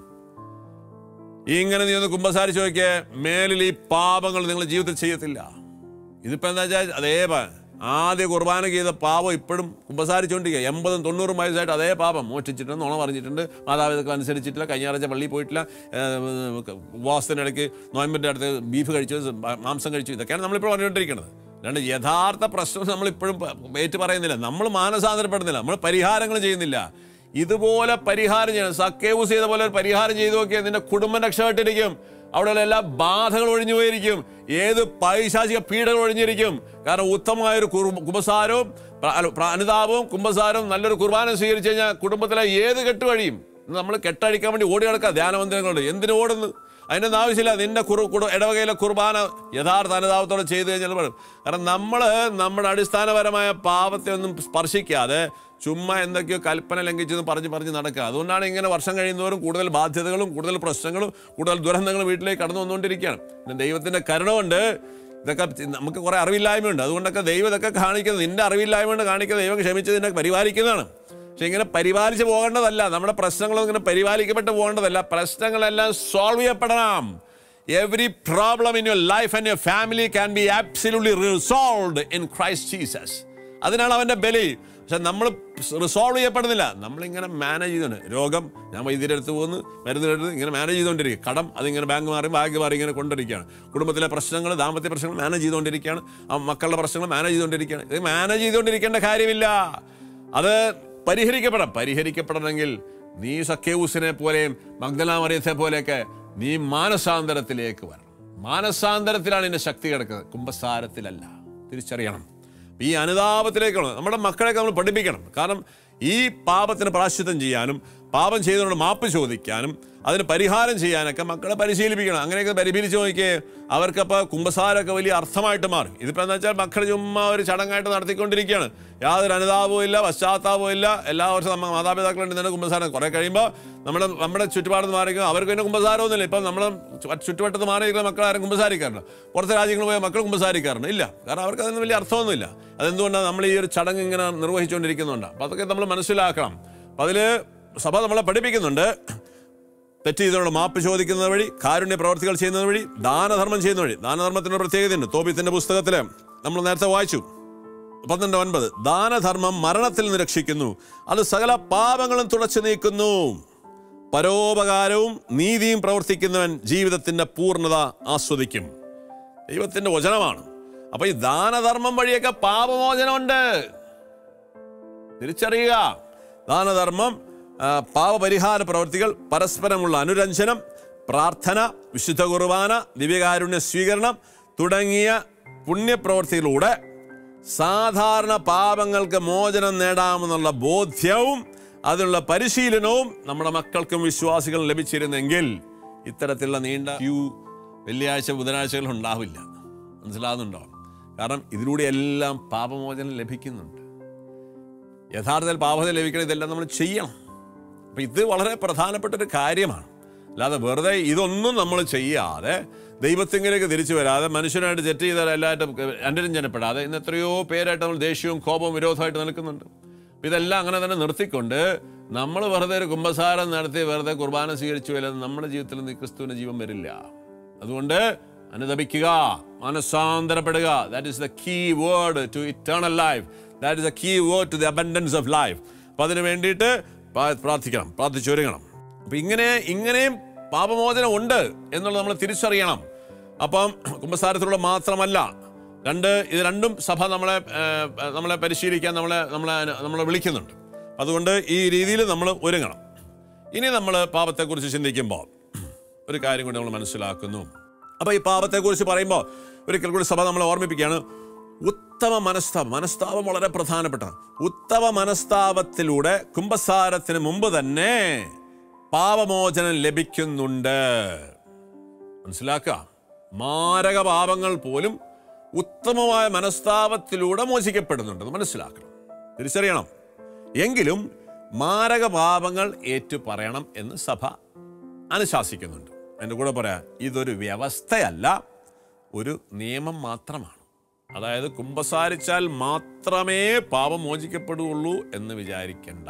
ഇങ്ങനെ നീ ഒന്ന് കുമ്പസാരിച്ച് നോക്കിയേ മേലിൽ ഈ പാപങ്ങൾ നിങ്ങൾ ജീവിതത്തിൽ ചെയ്യത്തില്ല ഇതിപ്പോ എന്താ വെച്ചാൽ അതേ പ- ആദ്യ കുർബാന ചെയ്ത പാപം ഇപ്പോഴും കുമ്പസാരിച്ചുകൊണ്ടിരിക്കുക എൺപതും തൊണ്ണൂറും വയസ്സായിട്ട് അതേ പാപം മോഷ്ടിച്ചിട്ടുണ്ട് നുണ പറഞ്ഞിട്ടുണ്ട് മാതാപിതാക്കൾ അനുസരിച്ചിട്ടില്ല കഴിഞ്ഞ ആഴ്ച പള്ളിയിൽ പോയിട്ടില്ല ഉപവാസത്തിൻ്റെ ഇടയ്ക്ക് നോയമ്പിൻ്റെ അടുത്ത് ബീഫ് കഴിച്ചു മാംസം കഴിച്ചു ഇതൊക്കെയാണ് നമ്മളിപ്പോൾ പറഞ്ഞുകൊണ്ടിരിക്കുന്നത് രണ്ട് യഥാർത്ഥ പ്രശ്നം നമ്മളിപ്പോഴും പ- ഏറ്റു പറയുന്നില്ല നമ്മൾ മാനസാന്തരപ്പെടുന്നില്ല നമ്മൾ പരിഹാരങ്ങൾ ചെയ്യുന്നില്ല ഇതുപോലെ പരിഹാരം ചെയ്യണം സക്കേവൂസ് ചെയ്ത പോലെ ഒരു പരിഹാരം ചെയ്തു നോക്കിയാൽ നിന്റെ കുടുംബം രക്ഷപ്പെട്ടിരിക്കും അവിടെയുള്ള എല്ലാ ബാധകൾ ഒഴിഞ്ഞു പോയിരിക്കും ഏത് പൈശാചിക പീഡകൾ ഒഴിഞ്ഞിരിക്കും കാരണം ഉത്തമമായ ഒരു കുർബ- കുമ്പസാരവും പ്ര- അല്ല, പ്ര- അനുതാപവും കുമ്പസാരവും നല്ലൊരു കുർബാന സ്വീകരിച്ചു കഴിഞ്ഞാൽ കുടുംബത്തിലെ ഏത് കെട്ട് കഴിയും നമ്മൾ കെട്ടഴിക്കാൻ വേണ്ടി ഓടി നടക്കുക ധ്യാനമന്ദിരങ്ങളുണ്ട് എന്തിനു ഓടുന്നു അതിനൊന്നും ആവശ്യമില്ല നിന്റെ കുറു കുടു ഇടവകയിലെ കുർബാന യഥാർത്ഥ അനുതാപത്തോടെ ചെയ്തു കഴിഞ്ഞാൽ പറയും കാരണം നമ്മൾ നമ്മുടെ അടിസ്ഥാനപരമായ പാപത്തെ ഒന്നും സ്പർശിക്കാതെ ചുമ്മാ എന്തൊക്കെയോ കൽപ്പന ലംഘിച്ചെന്ന് പറഞ്ഞ് പറഞ്ഞ് നടക്കുക അതുകൊണ്ടാണ് ഇങ്ങനെ വർഷം കഴിയുന്നവരും കൂടുതൽ ബാധ്യതകളും കൂടുതൽ പ്രശ്നങ്ങളും കൂടുതൽ ദുരന്തങ്ങളും വീട്ടിലേക്ക് കടന്നു വന്നുകൊണ്ടിരിക്കുകയാണ് പിന്നെ ദൈവത്തിൻ്റെ കരുണ കൊണ്ട് ഇതൊക്കെ നമുക്ക് കുറേ അറിവില്ലായ്മയുണ്ട് അതുകൊണ്ടൊക്കെ ദൈവം ഇതൊക്കെ കാണിക്കുന്നത് നിന്റെ അറിവില്ലായ്മ കൊണ്ട് കാണിക്കുന്നത് ദൈവം ക്ഷമിച്ച് നിന്നെ പരിപാലിക്കുന്നതാണ് പക്ഷെ ഇങ്ങനെ പരിപാലിച്ച് പോകേണ്ടതല്ല നമ്മുടെ പ്രശ്നങ്ങളൊന്നും ഇങ്ങനെ പരിപാലിക്കപ്പെട്ട് പോകേണ്ടതല്ല പ്രശ്നങ്ങളെല്ലാം സോൾവ് ചെയ്യപ്പെടണം every problem in your life and your family can be absolutely resolve in Christ Jesus അതിനാണ് അവൻ്റെ ബലി പക്ഷെ നമ്മൾ റിസോൾവ് ചെയ്യപ്പെടുന്നില്ല നമ്മളിങ്ങനെ മാനേജ് ചെയ്തുകൊണ്ട് രോഗം ഞാൻ വൈദ്യുതി അടുത്ത് പോകുന്നു മരുന്ന് എടുത്ത് ഇങ്ങനെ മാനേജ് ചെയ്തുകൊണ്ടിരിക്കും കടം അതിങ്ങനെ ബാങ്ക് മാറി ബാങ്ക് മാറി ഇങ്ങനെ കൊണ്ടിരിക്കുകയാണ് കുടുംബത്തിലെ പ്രശ്നങ്ങൾ ദാമ്പത്യ പ്രശ്നങ്ങൾ മാനേജ് ചെയ്തുകൊണ്ടിരിക്കുകയാണ് ആ മക്കളുടെ പ്രശ്നങ്ങൾ മാനേജ് ചെയ്തുകൊണ്ടിരിക്കുകയാണ് ഇത് മാനേജ് ചെയ്തുകൊണ്ടിരിക്കേണ്ട കാര്യമില്ല അത് പരിഹരിക്കപ്പെടാം പരിഹരിക്കപ്പെടണമെങ്കിൽ നീ സഖ്യൂസിനെ പോലെയും മഗ്ദലാമറിയത്തെ പോലെയൊക്കെ നീ മാനസാന്തരത്തിലേക്ക് വരണം മാനസാന്തരത്തിലാണ് ഇതിന്റെ ശക്തി കിടക്കുന്നത് കുംഭസാരത്തിലല്ല തിരിച്ചറിയണം ഈ അനുതാപത്തിലേക്കാണ് നമ്മുടെ മക്കളെയൊക്കെ നമ്മൾ പഠിപ്പിക്കണം കാരണം ഈ പാപത്തിന് പ്രാശ്ചിത്തം ചെയ്യാനും പാപം ചെയ്തതുകൊണ്ട് മാപ്പ് ചോദിക്കാനും അതിന് പരിഹാരം ചെയ്യാനൊക്കെ മക്കളെ പരിശീലിപ്പിക്കണം അങ്ങനെയൊക്കെ പരിശീലിച്ച് നോക്കിയേ അവർക്കപ്പോൾ കുമ്പസാരമൊക്കെ വലിയ അർത്ഥമായിട്ട് മാറും ഇതിപ്പോൾ എന്താ വെച്ചാൽ മക്കൾ ചുമ്മാ ഒരു ചടങ്ങായിട്ട് നടത്തിക്കൊണ്ടിരിക്കുകയാണ് യാതൊരു അനുതാപവും ഇല്ല പശ്ചാത്താപവും ഇല്ല എല്ലാ വർഷവും നമ്മൾ മാതാപിതാക്കളുണ്ട് തന്നെ കുമ്പസാരം കുറേ കഴിയുമ്പോൾ നമ്മുടെ നമ്മുടെ ചുറ്റുപാട് മാറിക്കും അവർക്ക് പിന്നെ കുമ്പസാരമൊന്നുമില്ല ഇപ്പം നമ്മൾ ചുറ്റുവട്ടത്ത് മാറിയിരിക്കുന്ന മക്കൾ ആരും കുമ്പസാരിക്കാറുണ്ട് പുറത്തെ രാജ്യങ്ങളിൽ പോയ മക്കൾ കുമ്പസാരിക്കാറുണ്ട് ഇല്ല കാരണം അവർക്ക് അതിന് വലിയ അർത്ഥമൊന്നുമില്ല അതെന്തുകൊണ്ടാണ് നമ്മൾ ഈ ഒരു ചടങ്ങ് ഇങ്ങനെ നിർവഹിച്ചുകൊണ്ടിരിക്കുന്നുണ്ട് അപ്പോൾ അതൊക്കെ നമ്മൾ മനസ്സിലാക്കണം അപ്പം അതിൽ സഭ നമ്മളെ പഠിപ്പിക്കുന്നുണ്ട് തെറ്റ് ചെയ്തവരോട് മാപ്പ് ചോദിക്കുന്നത് വഴി കാരുണ്യ പ്രവർത്തികൾ ചെയ്യുന്നത് വഴി ദാനധർമ്മം ചെയ്യുന്ന വഴി ദാനധർമ്മത്തിൻ്റെ പ്രത്യേകതയുണ്ട് തോബിത്തിന്റെ പുസ്തകത്തിൽ നമ്മൾ നേരത്തെ വായിച്ചു പന്ത്രണ്ട് ഒൻപത് ദാനധർമ്മം മരണത്തിൽ നിന്ന് രക്ഷിക്കുന്നു അത് സകല പാപങ്ങളും തുടച്ചു നീക്കുന്നു പരോപകാരവും നീതിയും പ്രവർത്തിക്കുന്നവൻ ജീവിതത്തിന്റെ പൂർണ്ണത ആസ്വദിക്കും ദൈവത്തിന്റെ വചനമാണ് അപ്പൊ ഈ ദാനധർമ്മം വഴിയൊക്കെ പാപമോചനമുണ്ട് തിരിച്ചറിയുക ദാനധർമ്മം ആ, പാപപരിഹാര പ്രവൃത്തികൾ പരസ്പരമുള്ള അനുരഞ്ജനം പ്രാർത്ഥന വിശുദ്ധ കുർബാന ദിവ്യകാരുണ്യ സ്വീകരണം തുടങ്ങിയ പുണ്യപ്രവൃത്തിയിലൂടെ സാധാരണ പാപങ്ങൾക്ക് മോചനം നേടാമെന്നുള്ള ബോധ്യവും അതിനുള്ള പരിശീലനവും നമ്മുടെ മക്കൾക്കും വിശ്വാസികളും ലഭിച്ചിരുന്നെങ്കിൽ ഇത്തരത്തിലുള്ള നീണ്ട ക്യൂ വെള്ളിയാഴ്ച ബുധനാഴ്ചകൾ ഉണ്ടാവില്ല മനസ്സിലാകുന്നുണ്ടോ കാരണം ഇതിലൂടെ എല്ലാം പാപമോചനം ലഭിക്കുന്നുണ്ട് യഥാർത്ഥത്തിൽ പാപത്തിൽ ലഭിക്കണം ഇതെല്ലാം നമ്മൾ ചെയ്യണം അപ്പം ഇത് വളരെ പ്രധാനപ്പെട്ട ഒരു കാര്യമാണ് അല്ലാതെ വെറുതെ ഇതൊന്നും നമ്മൾ ചെയ്യാതെ ദൈവത്തിങ്കിലേക്ക് തിരിച്ചു വരാതെ മനുഷ്യനായിട്ട് തെറ്റ് ചെയ്താൽ എല്ലായിട്ടും അനുരഞ്ജനപ്പെടാതെ ഇന്ന് എത്രയോ പേരായിട്ട് നമ്മൾ ദേഷ്യവും കോപവും വിരോധമായിട്ട് നിൽക്കുന്നുണ്ട് അപ്പം ഇതെല്ലാം അങ്ങനെ തന്നെ നിർത്തിക്കൊണ്ട് നമ്മൾ വെറുതെ ഒരു കുംഭസാരം നടത്തി വെറുതെ കുർബാന സ്വീകരിച്ചു അല്ലാതെ നമ്മുടെ ജീവിതത്തിൽ നിന്ന് ക്രിസ്തുവിന് ജീവൻ വരില്ല അതുകൊണ്ട് അനുദപിക്കുക മനസ്സാന്തരപ്പെടുക that is the key word to eternal life that is the key word to the abundance of life അപ്പം അതിന് വേണ്ടിയിട്ട് പ്രാ- പ്രാർത്ഥിക്കണം പ്രാർത്ഥിച്ചൊരുങ്ങണം അപ്പം ഇങ്ങനെ ഇങ്ങനെയും പാപമോചനം ഉണ്ട് എന്നുള്ളത് നമ്മൾ തിരിച്ചറിയണം അപ്പം കുംഭസാരത്തിലൂടെ മാത്രമല്ല രണ്ട് ഇത് രണ്ടും സഭ നമ്മളെ ഏർ, നമ്മളെ പരിശീലിക്കാൻ നമ്മളെ നമ്മളെ നമ്മളെ വിളിക്കുന്നുണ്ട് അതുകൊണ്ട് ഈ രീതിയിൽ നമ്മൾ ഒരുങ്ങണം ഇനി നമ്മൾ പാപത്തെക്കുറിച്ച് ചിന്തിക്കുമ്പോൾ ഒരു കാര്യം കൂടി നമ്മൾ മനസ്സിലാക്കുന്നു അപ്പോൾ ഈ പാപത്തെക്കുറിച്ച് പറയുമ്പോൾ ഒരിക്കൽ കൂടി സഭ നമ്മളെ ഓർമ്മിപ്പിക്കുകയാണ് ഉത്തമ മനസ്താപം മനസ്താപം വളരെ പ്രധാനപ്പെട്ട ഉത്തമ മനസ്താപത്തിലൂടെ കുംഭസാരത്തിന് മുമ്പ് തന്നെ പാപമോചനം ലഭിക്കുന്നുണ്ട് മനസ്സിലാക്കുക മാരക പാപങ്ങൾ പോലും ഉത്തമമായ മനസ്താപത്തിലൂടെ മോചിക്കപ്പെടുന്നുണ്ടെന്ന് മനസ്സിലാക്കണം തിരിച്ചറിയണം എങ്കിലും മാരക പാപങ്ങൾ ഏറ്റു പറയണം എന്ന് സഭ അനുശാസിക്കുന്നുണ്ട് എൻ്റെ കൂടെ പറയാം ഇതൊരു വ്യവസ്ഥയല്ല ഒരു നിയമം മാത്രമാണ് അതായത് കുമ്പസാരിച്ചാൽ മാത്രമേ പാപം മോചിക്കപ്പെടുകയുള്ളൂ എന്ന് വിചാരിക്കണ്ട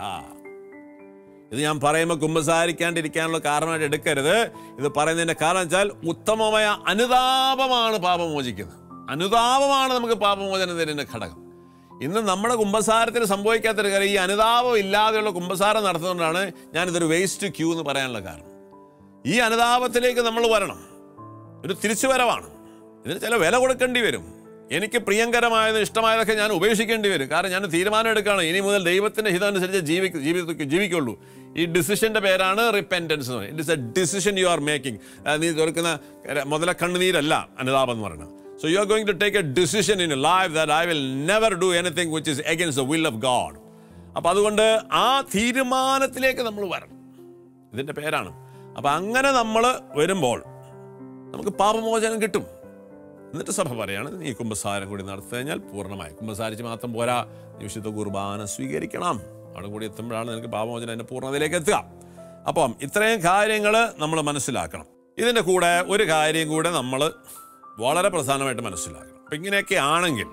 ഇത് ഞാൻ പറയുമ്പോൾ കുമ്പസാരിക്കാണ്ടിരിക്കാനുള്ള കാരണമായിട്ട് എടുക്കരുത് ഇത് പറയുന്നതിന്റെ കാരണം വെച്ചാൽ ഉത്തമമായ അനുതാപമാണ് പാപം മോചിക്കുന്നത് അനുതാപമാണ് നമുക്ക് പാപമോചനത്തിന്റെ ഘടകം ഇന്ന് നമ്മുടെ കുമ്പസാരത്തിൽ സംഭവിക്കാത്തൊരു കാര്യം ഈ അനുതാപം ഇല്ലാതെയുള്ള കുമ്പസാരം നടത്തുന്നതുകൊണ്ടാണ് ഞാനിതൊരു വേസ്റ്റ് ക്യൂ എന്ന് പറയാനുള്ള കാരണം ഈ അനുതാപത്തിലേക്ക് നമ്മൾ വരണം ഒരു തിരിച്ചുവരവാണ് ഇതിന് ചില വില കൊടുക്കേണ്ടി വരും എനിക്ക് പ്രിയങ്കരമായത് ഇഷ്ടമായതൊക്കെ ഞാൻ ഉപേക്ഷിക്കേണ്ടി വരും കാരണം ഞാൻ തീരുമാനം എടുക്കുകയാണ് ഇനി മുതൽ ദൈവത്തിന്റെ ഹിതം അനുസരിച്ച് ജീവിക്ക ജീവിത ജീവിക്കുള്ളൂ ഈ ഡിസിഷന്റെ പേരാണ് റിപ്പൻറ്റൻസ് എന്ന് പറയുന്നത് it is a decision you are making നീ തീർക്കുന്ന മുതല കണ്ണുനീരല്ല അനുതാപം എന്ന് പറയുന്നത് so you are going to take a decision in life that I will never do anything which is against the will of God അപ്പം അതുകൊണ്ട് ആ തീരുമാനത്തിലേക്ക് നമ്മൾ വരണം ഇതിന്റെ പേരാണ് അപ്പം അങ്ങനെ നമ്മൾ വരുമ്പോൾ നമുക്ക് പാപമോചനം കിട്ടും എന്നിട്ട് സഭ പറയാണ് നീ കുംഭസാരം കൂടി നടത്തി കഴിഞ്ഞാൽ പൂർണ്ണമായി കുംഭസാരിച്ച് മാത്രം പോരാ നീ വിശുദ്ധ കുർബാന സ്വീകരിക്കണം അവിടെ കൂടി എത്തുമ്പോഴാണ് നിനക്ക് പാപമോചനം അതിൻ്റെ പൂർണ്ണതയിലേക്ക് എത്തുക അപ്പം ഇത്രയും കാര്യങ്ങൾ നമ്മൾ മനസ്സിലാക്കണം ഇതിൻ്റെ കൂടെ ഒരു കാര്യം കൂടെ നമ്മൾ വളരെ പ്രധാനമായിട്ട് മനസ്സിലാക്കണം അപ്പം ഇങ്ങനെയൊക്കെ ആണെങ്കിൽ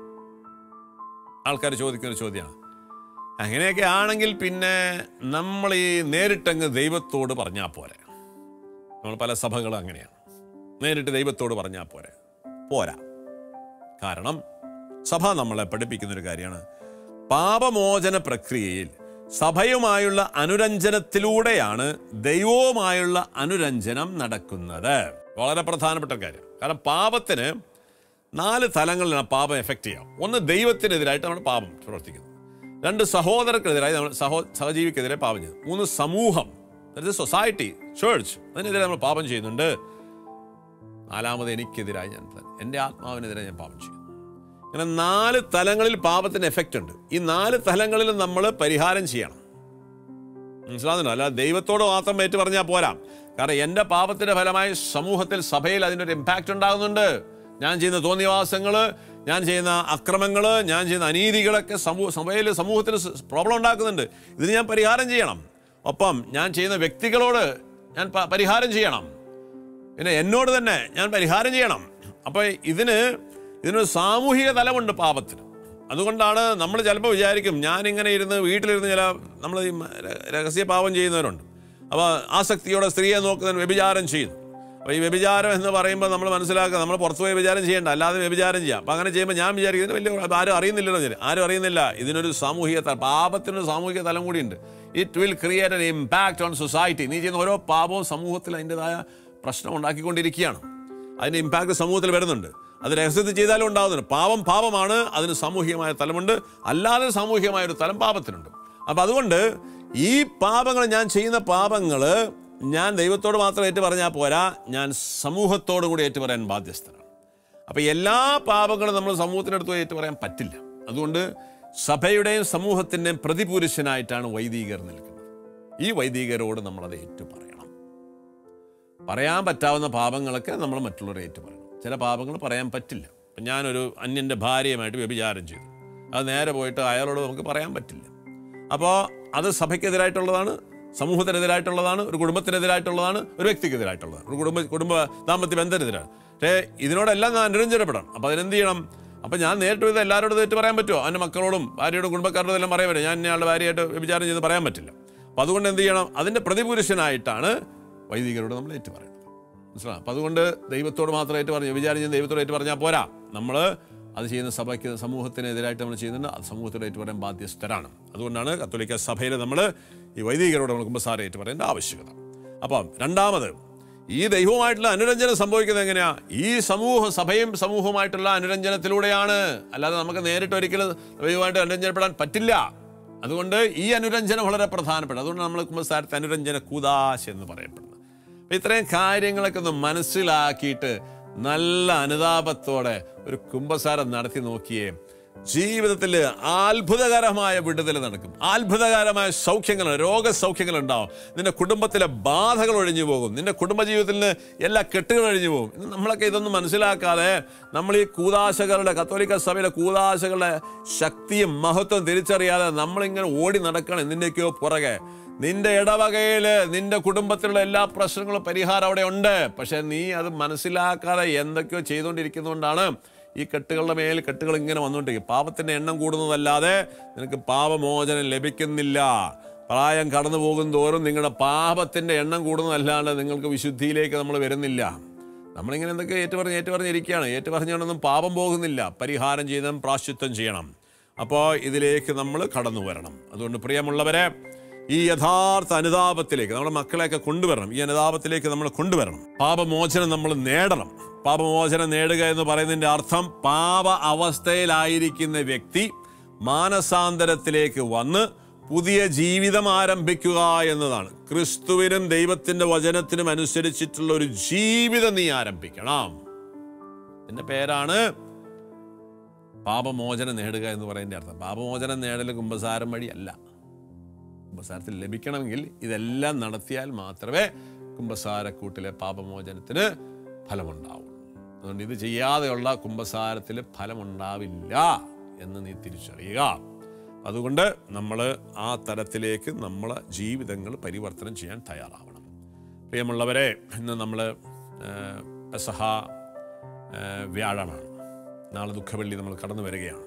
ആൾക്കാർ ചോദിക്കുന്ന ഒരു ചോദ്യമാണ് അങ്ങനെയൊക്കെ ആണെങ്കിൽ പിന്നെ നമ്മൾ ഈ നേരിട്ടങ്ങ് ദൈവത്തോട് പറഞ്ഞാൽ പോരെ നമ്മൾ പല സഭകളും അങ്ങനെയാണ് നേരിട്ട് ദൈവത്തോട് പറഞ്ഞാൽ പോരെ പോരാ കാരണം സഭ നമ്മളെ പഠിപ്പിക്കുന്ന ഒരു കാര്യമാണ് പാപമോചന പ്രക്രിയയിൽ സഭയുമായുള്ള അനുരഞ്ജനത്തിലൂടെയാണ് ദൈവവുമായുള്ള അനുരഞ്ജനം നടക്കുന്നത് വളരെ പ്രധാനപ്പെട്ട കാര്യം കാരണം പാപത്തിന് നാല് തലങ്ങളിലാണ് പാപം എഫക്റ്റ് ചെയ്യാം ഒന്ന് ദൈവത്തിനെതിരായിട്ട് നമ്മൾ പാപം പ്രവർത്തിക്കുന്നു രണ്ട് സഹോദരർക്കെതിരായി നമ്മൾ സഹോ സഹജീവിക്കെതിരെ പാപം ചെയ്യുന്നു മൂന്ന് സമൂഹം സൊസൈറ്റി ചേർച്ച് അതിനെതിരെ നമ്മൾ പാപം ചെയ്യുന്നുണ്ട് നാലാമത് എനിക്കെതിരായി ഞാൻ തന്നെ എൻ്റെ ആത്മാവിനെതിരെ ഞാൻ പാപം ചെയ്യുന്നു അങ്ങനെ നാല് തലങ്ങളിൽ പാപത്തിന് എഫക്റ്റ് ഉണ്ട് ഈ നാല് തലങ്ങളിലും നമ്മൾ പരിഹാരം ചെയ്യണം മനസ്സിലാകുന്നുണ്ടോ അല്ല ദൈവത്തോട് മാത്രം ഏറ്റു പറഞ്ഞാൽ പോരാ കാരണം എൻ്റെ പാപത്തിന്റെ ഫലമായി സമൂഹത്തിൽ സഭയിൽ അതിനൊരു ഇമ്പാക്റ്റ് ഉണ്ടാകുന്നുണ്ട് ഞാൻ ചെയ്യുന്ന തോന്നിവാസങ്ങൾ ഞാൻ ചെയ്യുന്ന അക്രമങ്ങൾ ഞാൻ ചെയ്യുന്ന അനീതികളൊക്കെ സമൂഹ സഭയിൽ സമൂഹത്തിന് പ്രോബ്ലം ഉണ്ടാക്കുന്നുണ്ട് ഇതിന് ഞാൻ പരിഹാരം ചെയ്യണം ഒപ്പം ഞാൻ ചെയ്യുന്ന വ്യക്തികളോട് ഞാൻ പ- പരിഹാരം ചെയ്യണം പിന്നെ എന്നോട് തന്നെ ഞാൻ പരിഹാരം ചെയ്യണം അപ്പോൾ ഇതിന് ഇതിനൊരു സാമൂഹിക തലമുണ്ട് പാപത്തിന് അതുകൊണ്ടാണ് നമ്മൾ ചിലപ്പോൾ വിചാരിക്കും ഞാനിങ്ങനെ ഇരുന്ന് വീട്ടിലിരുന്ന് ചില നമ്മൾ ഈ മ- ര- രഹസ്യ പാപം ചെയ്യുന്നവരുണ്ട് അപ്പോൾ ആസക്തിയോടെ സ്ത്രീയെ നോക്കുന്നതിന് വ്യഭിചാരം ചെയ്യുന്നു അപ്പോൾ ഈ വ്യഭിചാരം എന്ന് പറയുമ്പോൾ നമ്മൾ മനസ്സിലാക്കുക നമ്മൾ പുറത്ത് പോയി വ്യഭിചാരം ചെയ്യേണ്ട അല്ലാതെ വ്യഭിചാരം ചെയ്യാം അപ്പോൾ അങ്ങനെ ചെയ്യുമ്പോൾ ഞാൻ വിചാരിക്കുന്നത് വലിയ കുഴപ്പം. ആരും അറിയുന്നില്ലല്ലോ ഞാൻ ആരും അറിയുന്നില്ല ഇതിനൊരു സാമൂഹിക തലം പാപത്തിനൊരു സാമൂഹിക തലം കൂടിയുണ്ട് it will create an impact on society നീ ചെയ്യുന്ന ഓരോ പാപവും സമൂഹത്തിൽ അതിൻ്റെതായ പ്രശ്നം ഉണ്ടാക്കിക്കൊണ്ടിരിക്കുകയാണ് അതിൻ്റെ ഇമ്പാക്ട് സമൂഹത്തിൽ വരുന്നുണ്ട് അത് രഹസ്യത്തിൽ ചെയ്താലും ഉണ്ടാകുന്നുണ്ട് പാപം പാപമാണ് അതിന് സാമൂഹികമായ തലമുണ്ട് അല്ലാതെ സാമൂഹികമായ ഒരു തലം പാപത്തിനുണ്ട് അപ്പം അതുകൊണ്ട് ഈ പാപങ്ങൾ ഞാൻ ചെയ്യുന്ന പാപങ്ങൾ ഞാൻ ദൈവത്തോട് മാത്രം ഏറ്റു പറഞ്ഞാൽ പോരാ ഞാൻ സമൂഹത്തോടു കൂടി ഏറ്റു പറയാൻ ബാധ്യസ്ഥനാണ് അപ്പം എല്ലാ പാപങ്ങളും നമ്മൾ സമൂഹത്തിനടുത്ത് ഏറ്റു പറയാൻ പറ്റില്ല അതുകൊണ്ട് സഭയുടെയും സമൂഹത്തിൻ്റെയും പ്രതിപുരുഷനായിട്ടാണ് വൈദികർ നിൽക്കുന്നത് ഈ വൈദികരോട് നമ്മളത് ഏറ്റു പറയണം പറയാൻ പറ്റാവുന്ന പാപങ്ങളൊക്കെ നമ്മൾ മറ്റുള്ളവരെ ഏറ്റു പറയണം ചില പാപങ്ങൾ പറയാൻ പറ്റില്ല ഇപ്പം ഞാനൊരു അന്യൻ്റെ ഭാര്യയുമായിട്ട് വ്യഭിചാരം ചെയ്തു അത് നേരെ പോയിട്ട് അയാളോട് നമുക്ക് പറയാൻ പറ്റില്ല അപ്പോൾ അത് സഭയ്ക്കെതിരായിട്ടുള്ളതാണ് സമൂഹത്തിനെതിരായിട്ടുള്ളതാണ് ഒരു കുടുംബത്തിനെതിരായിട്ടുള്ളതാണ് ഒരു വ്യക്തിക്കെതിരായിട്ടുള്ളതാണ് ഒരു കുടുംബ കുടുംബ ദാമ്പത്യ ബന്ധത്തിനെതിരാണ് പക്ഷേ ഇതിനോടെല്ലാം ഞാൻ അനുരഞ്ജനപ്പെടണം അപ്പോൾ അതിനെന്ത് ചെയ്യണം അപ്പം ഞാൻ നേരിട്ട് ഇത് എല്ലാവരോടും തെറ്റ് പറയാൻ പറ്റുമോ എൻ്റെ മക്കളോടും ഭാര്യയോടും കുടുംബക്കാരോടും എല്ലാം പറയാൻ പറ്റും ഞാൻ ഇയാളുടെ ഭാര്യയായിട്ട് വ്യഭിചാരം ചെയ്ത് പറയാൻ പറ്റില്ല അപ്പോൾ അതുകൊണ്ട് എന്ത് ചെയ്യണം അതിൻ്റെ പ്രതിപുരുഷനായിട്ടാണ് വൈദികരോട് നമ്മൾ ഏറ്റു പറയുന്നത് മനസ്സിലാവും അപ്പം അതുകൊണ്ട് ദൈവത്തോട് മാത്രം ഏറ്റു പറഞ്ഞു വിചാരം ചെയ്യുന്ന ദൈവത്തോട് ഏറ്റു പറഞ്ഞാൽ പോരാ നമ്മൾ അത് ചെയ്യുന്ന സഭയ്ക്ക് സമൂഹത്തിനെതിരായിട്ട് നമ്മൾ ചെയ്യുന്നുണ്ട് അത് സമൂഹത്തോട് ഏറ്റു പറയാൻ ബാധ്യസ്ഥരാണ് അതുകൊണ്ടാണ് കത്തോലിക്ക സഭയിൽ നമ്മൾ ഈ വൈദികരോട് നമ്മൾ കുമ്പസാര ഏറ്റു പറയേണ്ട ആവശ്യകത അപ്പം രണ്ടാമത് ഈ ദൈവവുമായിട്ടുള്ള അനുരഞ്ജനം സംഭവിക്കുന്നത് എങ്ങനെയാ ഈ സമൂഹ സഭയും സമൂഹവുമായിട്ടുള്ള അനുരഞ്ജനത്തിലൂടെയാണ് അല്ലാതെ നമുക്ക് നേരിട്ട് ഒരിക്കലും ദൈവമായിട്ട് അനുരഞ്ജനപ്പെടാൻ പറ്റില്ല അതുകൊണ്ട് ഈ അനുരഞ്ജനം വളരെ പ്രധാനപ്പെട്ട അതുകൊണ്ട് നമ്മൾ കുമ്പസാരത്തെ അനുരഞ്ജന കൂതാശ എന്ന് പറയപ്പെടുന്നത് അപ്പൊ ഇത്രയും കാര്യങ്ങളൊക്കെ ഒന്ന് മനസ്സിലാക്കിയിട്ട് നല്ല അനുതാപത്തോടെ ഒരു കുംഭസാരം നടത്തി നോക്കിയേ ജീവിതത്തിൽ അത്ഭുതകരമായ വിടുതൽ നടക്കും അത്ഭുതകരമായ സൗഖ്യങ്ങൾ രോഗസൗഖ്യങ്ങൾ ഉണ്ടാവും നിന്റെ കുടുംബത്തിലെ ബാധകൾ ഒഴിഞ്ഞു പോകും നിന്റെ കുടുംബജീവിതത്തിൽ നിന്ന് എല്ലാ കെട്ടുകൾ ഒഴിഞ്ഞു പോകും ഇന്ന് നമ്മളൊക്കെ ഇതൊന്നും മനസ്സിലാക്കാതെ നമ്മൾ ഈ കൂതാശകളുടെ കത്തോലിക്ക സഭയിലെ കൂതാശകളുടെ ശക്തിയും മഹത്വം തിരിച്ചറിയാതെ നമ്മളിങ്ങനെ ഓടി നടക്കണം എന്തിൻ്റെയൊക്കെയോ പുറകെ നിന്റെ ഇടവകയില് നിന്റെ കുടുംബത്തിലുള്ള എല്ലാ പ്രശ്നങ്ങളും പരിഹാരം അവിടെ ഉണ്ട് പക്ഷെ നീ അത് മനസ്സിലാക്കാതെ എന്തൊക്കെയോ ചെയ്തുകൊണ്ടിരിക്കുന്നതുകൊണ്ടാണ് ഈ കെട്ടുകളുടെ മേൽ കെട്ടുകൾ ഇങ്ങനെ വന്നുകൊണ്ടിരിക്കും പാപത്തിന്റെ എണ്ണം കൂടുന്നതല്ലാതെ നിനക്ക് പാപമോചനം ലഭിക്കുന്നില്ല പ്രായം കടന്നു പോകും തോറും നിങ്ങളുടെ പാപത്തിന്റെ എണ്ണം കൂടുന്നതല്ലാണ്ട് നിങ്ങൾക്ക് വിശുദ്ധിയിലേക്ക് നമ്മൾ വരുന്നില്ല നമ്മളിങ്ങനെ എന്തൊക്കെ ഏറ്റുപറഞ്ഞ് ഏറ്റുപറഞ്ഞിരിക്കുകയാണ് ഏറ്റുപറഞ്ഞുകൊണ്ടൊന്നും പാപം പോകുന്നില്ല പരിഹാരം ചെയ്തും പ്രാശ്ചിത്വം ചെയ്യണം അപ്പോൾ ഇതിലേക്ക് നമ്മൾ കടന്നു വരണം അതുകൊണ്ട് പ്രിയമുള്ളവരെ ഈ യഥാർത്ഥ അനുതാപത്തിലേക്ക് നമ്മുടെ മക്കളെയൊക്കെ കൊണ്ടുവരണം ഈ അനുതാപത്തിലേക്ക് നമ്മൾ കൊണ്ടുവരണം പാപമോചനം നമ്മൾ നേടണം പാപമോചനം നേടുക എന്ന് പറയുന്നതിന്റെ അർത്ഥം പാപ അവസ്ഥയിലായിരിക്കുന്ന വ്യക്തി മാനസാന്തരത്തിലേക്ക് വന്ന് പുതിയ ജീവിതം ആരംഭിക്കുക എന്നതാണ് ക്രിസ്തുവിനും ദൈവത്തിന്റെ വചനത്തിനും അനുസരിച്ചിട്ടുള്ള ഒരു ജീവിതം നീ ആരംഭിക്കണം എന്റെ പേരാണ് പാപമോചനം നേടുക എന്ന് പറയുന്നതിന്റെ അർത്ഥം പാപമോചനം നേടൽ കുമ്പസാരം വഴിയല്ല കുംഭസാരത്തിൽ ലഭിക്കണമെങ്കിൽ ഇതെല്ലാം നടത്തിയാൽ മാത്രമേ കുംഭസാരക്കൂട്ടിലെ പാപമോചനത്തിന് ഫലമുണ്ടാവൂ അതുകൊണ്ട് ഇത് ചെയ്യാതെയുള്ള കുംഭസാരത്തിൽ ഫലമുണ്ടാവില്ല എന്ന് നീ തിരിച്ചറിയുക അതുകൊണ്ട് നമ്മൾ ആ തലത്തിലേക്ക് നമ്മളെ ജീവിതങ്ങൾ പരിവർത്തനം ചെയ്യാൻ തയ്യാറാവണം പ്രിയമുള്ളവരെ ഇന്ന് നമ്മൾ പെസഹ ആ, വ്യാഴമാണ് നാളെ ദുഃഖവെള്ളി നമ്മൾ കടന്നു വരികയാണ്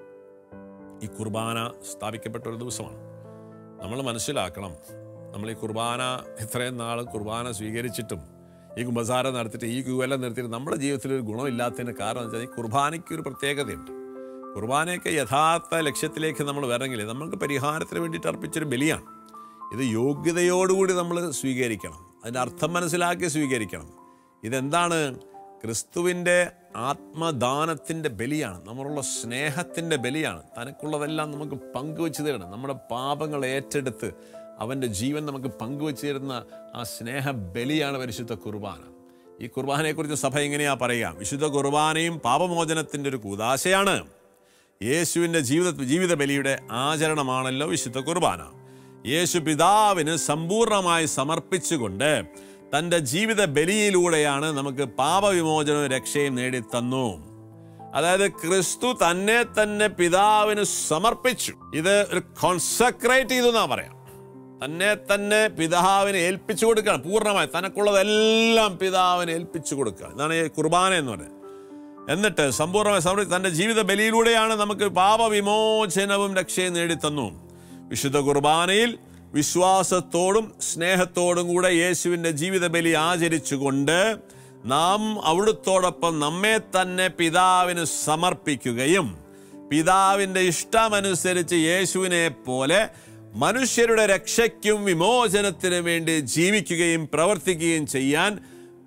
ഈ കുർബാന സ്ഥാപിക്കപ്പെട്ട ഒരു ദിവസമാണ് നമ്മൾ മനസ്സിലാക്കണം നമ്മൾ ഈ കുർബാന ഇത്രയും നാൾ കുർബാന സ്വീകരിച്ചിട്ടും ഈ കുമ്പസാരം നടത്തിയിട്ട് ഈ ക്യൂവെല്ലാം നിർത്തിയിട്ട് നമ്മുടെ ജീവിതത്തിൽ ഒരു ഗുണമില്ലാത്തതിന് കാരണം എന്ന് വെച്ചാൽ ഈ കുർബാനയ്ക്ക് ഒരു പ്രത്യേകതയുണ്ട് കുർബാനയൊക്കെ യഥാർത്ഥ ലക്ഷ്യത്തിലേക്ക് നമ്മൾ വരണമെങ്കിൽ നമുക്ക് പരിഹാരത്തിന് വേണ്ടിയിട്ട് അർപ്പിച്ചൊരു ബലിയാണ് ഇത് യോഗ്യതയോടുകൂടി നമ്മൾ സ്വീകരിക്കണം അതിൻ്റെ അർത്ഥം മനസ്സിലാക്കി സ്വീകരിക്കണം ഇതെന്താണ് ക്രിസ്തുവിൻ്റെ ആത്മദാനത്തിൻ്റെ ബലിയാണ് നമ്മളുള്ള സ്നേഹത്തിൻ്റെ ബലിയാണ് തനക്കുള്ളതെല്ലാം നമുക്ക് പങ്കുവെച്ച് തരണം നമ്മുടെ പാപങ്ങൾ ഏറ്റെടുത്ത് അവൻ്റെ ജീവൻ നമുക്ക് പങ്കുവെച്ച് തരുന്ന ആ സ്നേഹ ബലിയാണ് പരിശുദ്ധ കുർബാന ഈ കുർബാനയെക്കുറിച്ച് സഭ എങ്ങനെയാ പറയുക വിശുദ്ധ കുർബാനയും പാപമോചനത്തിൻ്റെ ഒരു കൂതാശയാണ് യേശുവിൻ്റെ ജീവിത ജീവിത ബലിയുടെ ആചരണമാണല്ലോ വിശുദ്ധ കുർബാന യേശു പിതാവിന് സമ്പൂർണമായി സമർപ്പിച്ചുകൊണ്ട് തൻ്റെ ജീവിത ബലിയിലൂടെയാണ് നമുക്ക് പാപവിമോചനവും രക്ഷയും നേടിത്തന്നു അതായത് ക്രിസ്തു തന്നെ തന്നെ പിതാവിന് സമർപ്പിച്ചു ഇത് ഒരു കോൺസെക്രേറ്റ് ചെയ്തു എന്നാ പറയാം തന്നെ തന്നെ പിതാവിന് ഏൽപ്പിച്ചു കൊടുക്കുകയാണ് പൂർണ്ണമായി തനക്കുള്ളതെല്ലാം പിതാവിന് ഏൽപ്പിച്ചു കൊടുക്കുക ഇതാണ് ഈ കുർബാന എന്ന് പറയുന്നത് എന്നിട്ട് സമ്പൂർണ്ണമായി സമൃദ്ധി തൻ്റെ ജീവിത ബലിയിലൂടെയാണ് നമുക്ക് പാപവിമോചനവും രക്ഷയും നേടിത്തന്നു വിശുദ്ധ കുർബാനയിൽ വിശ്വാസത്തോടും സ്നേഹത്തോടും കൂടെ യേശുവിൻ്റെ ജീവിത ബലി ആചരിച്ചുകൊണ്ട് നാം അവിടുത്തോടൊപ്പം നമ്മെ തന്നെ പിതാവിന് സമർപ്പിക്കുകയും പിതാവിൻ്റെ ഇഷ്ടമനുസരിച്ച് യേശുവിനെ പോലെ മനുഷ്യരുടെ രക്ഷയ്ക്കും വിമോചനത്തിനും വേണ്ടി ജീവിക്കുകയും പ്രവർത്തിക്കുകയും ചെയ്യാൻ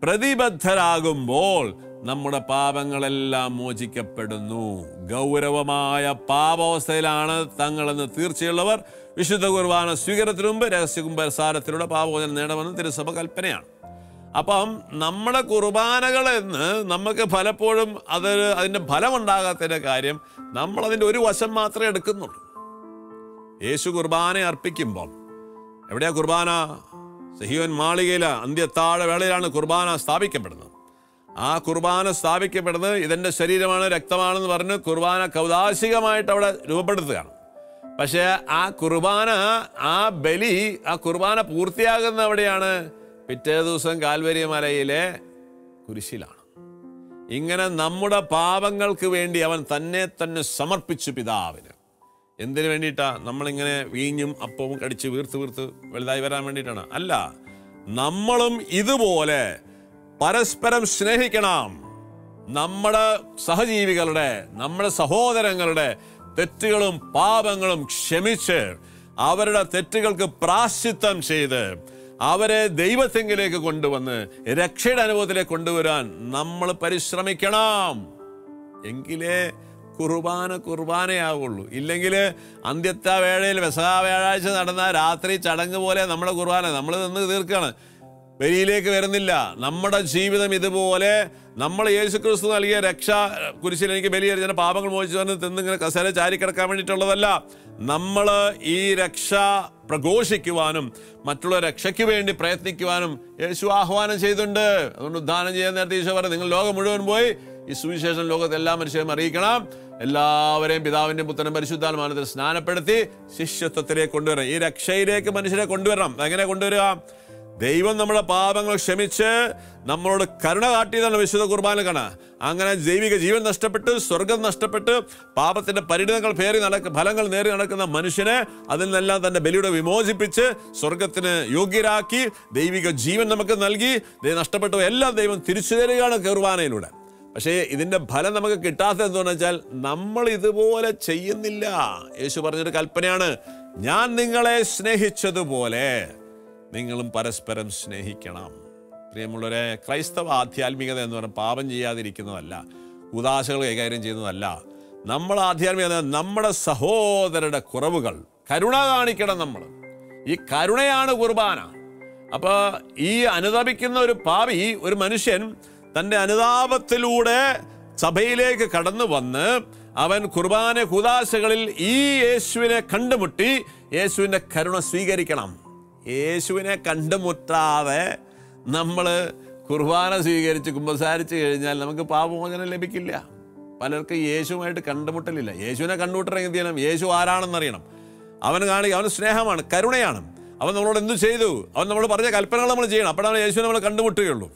പ്രതിബദ്ധരാകുമ്പോൾ നമ്മുടെ പാപങ്ങളെല്ലാം മോചിക്കപ്പെടുന്നു ഗൗരവമായ പാപാവസ്ഥയിലാണ് തങ്ങളെന്ന് തീർച്ചയുള്ളവർ വിശുദ്ധ കുർബാന സ്വീകരണത്തിനു മുമ്പ് രഹസ്യ കുംഭസാരത്തിലൂടെ പാപമോചനം നേടണമെന്ന് തിരുസഭ കൽപ്പനയാണ് അപ്പം നമ്മുടെ കുർബാനകൾ എന്ന് നമുക്ക് പലപ്പോഴും അത് അതിൻ്റെ ഫലമുണ്ടാകാത്തതിൻ്റെ കാര്യം നമ്മൾ അതിൻ്റെ ഒരു വശം മാത്രമേ എടുക്കുന്നുള്ളൂ യേശു കുർബാന അർപ്പിക്കുമ്പോൾ എവിടെയാ കുർബാന സഹിയോൻ മാളികയില അന്ത്യത്താഴ വേളയിലാണ് കുർബാന സ്ഥാപിക്കപ്പെടുന്നത് ആ കുർബാന സ്ഥാപിക്കപ്പെടുന്നത് ഇതെന്റെ ശരീരമാണ് രക്തമാണെന്ന് പറഞ്ഞ് കുർബാന കൗതാശികമായിട്ട് അവിടെ രൂപപ്പെടുത്തുകയാണ് പക്ഷേ ആ കുർബാന ആ ബലി ആ കുർബാന പൂർത്തിയാകുന്ന എവിടെയാണ് പിറ്റേ ദിവസം കാൽവരി മലയിലെ കുരിശിലാണ് ഇങ്ങനെ നമ്മുടെ പാപങ്ങൾക്ക് വേണ്ടി അവൻ തന്നെ തന്നെ സമർപ്പിച്ചു പിതാവിന് എന്തിനു വേണ്ടിയിട്ടാ നമ്മളിങ്ങനെ വീഞ്ഞും അപ്പവും കടിച്ച് വീർത്ത് വീർത്ത് വലുതായി വരാൻ വേണ്ടിയിട്ടാണ് അല്ല നമ്മളും ഇതുപോലെ പരസ്പരം സ്നേഹിക്കണം നമ്മുടെ സഹജീവികളുടെ നമ്മുടെ സഹോദരങ്ങളുടെ തെറ്റുകളും പാപങ്ങളും ക്ഷമിച്ച് അവരുടെ തെറ്റുകൾക്ക് പ്രാശ്ചിത്തം ചെയ്ത് അവരെ ദൈവത്തെങ്കിലേക്ക് കൊണ്ടുവന്ന് രക്ഷയുടെ അനുഭവത്തിലേക്ക് കൊണ്ടുവരാൻ നമ്മൾ പരിശ്രമിക്കണം എങ്കിലേ കുർബാന കുർബാനയാവുള്ളൂ ഇല്ലെങ്കിൽ അന്ത്യത്ത വേളയിൽ വെസകാ വ്യാഴാഴ്ച നടന്ന രാത്രി ചടങ്ങ് പോലെ നമ്മുടെ കുർബാന നമ്മൾ നിന്ന് തീർക്കുകയാണ് ബലിയിലേക്ക് വരുന്നില്ല നമ്മുടെ ജീവിതം ഇതുപോലെ നമ്മൾ യേശു ക്രിസ്തു നൽകിയ രക്ഷ കുരിശിൽ എനിക്ക് ബലിയറിഞ്ഞ പാപങ്ങൾ മോചിച്ചു വന്ന് തിന്നിങ്ങനെ കസേര ചാരിക്കിടക്കാൻ വേണ്ടിയിട്ടുള്ളതല്ല നമ്മൾ ഈ രക്ഷ പ്രഘോഷിക്കുവാനും മറ്റുള്ള രക്ഷയ്ക്ക് വേണ്ടി പ്രയത്നിക്കുവാനും യേശു ആഹ്വാനം ചെയ്തിട്ടുണ്ട് അതുകൊണ്ട് ഉദ്ധാനം ചെയ്യാൻ നേരത്തെ ഈശോ പറഞ്ഞു നിങ്ങൾ ലോകം മുഴുവൻ പോയി ഈ സുവിശേഷം ലോകത്തെ എല്ലാ മനുഷ്യരും അറിയിക്കണം എല്ലാവരെയും പിതാവിന്റെയും പുത്രനും പരിശുദ്ധാത്മാനത്തിൽ സ്നാനപ്പെടുത്തി ശിഷ്യത്വത്തിലേക്ക് കൊണ്ടുവരണം ഈ രക്ഷയിലേക്ക് മനുഷ്യരെ കൊണ്ടുവരണം എങ്ങനെ കൊണ്ടുവരിക ദൈവം നമ്മുടെ പാപങ്ങൾ ക്ഷമിച്ച് നമ്മളോട് കരുണ കാട്ടിയതാണ് വിശുദ്ധ കുർബാന കാണ അങ്ങനെ ജൈവിക ജീവൻ നഷ്ടപ്പെട്ട് സ്വർഗം നഷ്ടപ്പെട്ട് പാപത്തിന്റെ പരിണിതങ്ങൾ പേറി നടക്ക ഫലങ്ങൾ നേറി നടക്കുന്ന മനുഷ്യനെ അതിൽ നിന്നെല്ലാം തന്റെ ബലിയുടെ വിമോചിപ്പിച്ച് സ്വർഗത്തിന് യോഗ്യരാക്കി ദൈവിക ജീവൻ നമുക്ക് നൽകി ദൈവം നഷ്ടപ്പെട്ട എല്ലാം ദൈവം തിരിച്ചു തരികയാണ് കുർബാനയിലൂടെ പക്ഷേ ഇതിന്റെ ഫലം നമുക്ക് കിട്ടാത്തത് എന്താണെന്ന് വെച്ചാൽ നമ്മൾ ഇതുപോലെ ചെയ്യുന്നില്ല യേശു പറഞ്ഞൊരു കൽപ്പനയാണ് ഞാൻ നിങ്ങളെ സ്നേഹിച്ചതുപോലെ നിങ്ങളും പരസ്പരം സ്നേഹിക്കണം പ്രിയമുള്ളവരെ ക്രൈസ്തവ ആധ്യാത്മികത എന്ന് പറഞ്ഞാൽ പാപം ചെയ്യാതിരിക്കുന്നതല്ല ഉദാശകൾ കൈകാര്യം ചെയ്യുന്നതല്ല നമ്മൾ ആധ്യാത്മികത നമ്മുടെ സഹോദരരുടെ കുറവുകൾ കരുണ കാണിക്കണം നമ്മൾ ഈ കരുണയാണ് കുർബാന അപ്പൊ ഈ അനുതാപിക്കുന്ന ഒരു പാവി ഒരു മനുഷ്യൻ തന്റെ അനുതാപത്തിലൂടെ സഭയിലേക്ക് കടന്നു വന്ന് അവൻ കുർബാന കുദാശകളിൽ ഈ യേശുവിനെ കണ്ടുമുട്ടി യേശുവിന്റെ കരുണ സ്വീകരിക്കണം യേശുവിനെ കണ്ടുമുട്ടാതെ നമ്മൾ കുർബാന സ്വീകരിച്ച് കുമ്പസാരിച്ച് കഴിഞ്ഞാൽ നമുക്ക് പാപമോചനം ലഭിക്കില്ല പലർക്കും യേശുവുമായിട്ട് കണ്ടുമുട്ടലില്ല യേശുവിനെ കണ്ടുമുട്ടണമെങ്കിൽ എന്ത് ചെയ്യണം യേശു ആരാണെന്നറിയണം അവൻ കാണുക അവൻ സ്നേഹമാണ് കരുണയാണ് അവൻ നമ്മളോട് എന്തു ചെയ്തു അവൻ നമ്മൾ പറഞ്ഞ കൽപ്പനകൾ നമ്മൾ ചെയ്യണം അപ്പോഴാണ് യേശുവിനെ നമ്മൾ കണ്ടുമുട്ടുകയുള്ളൂ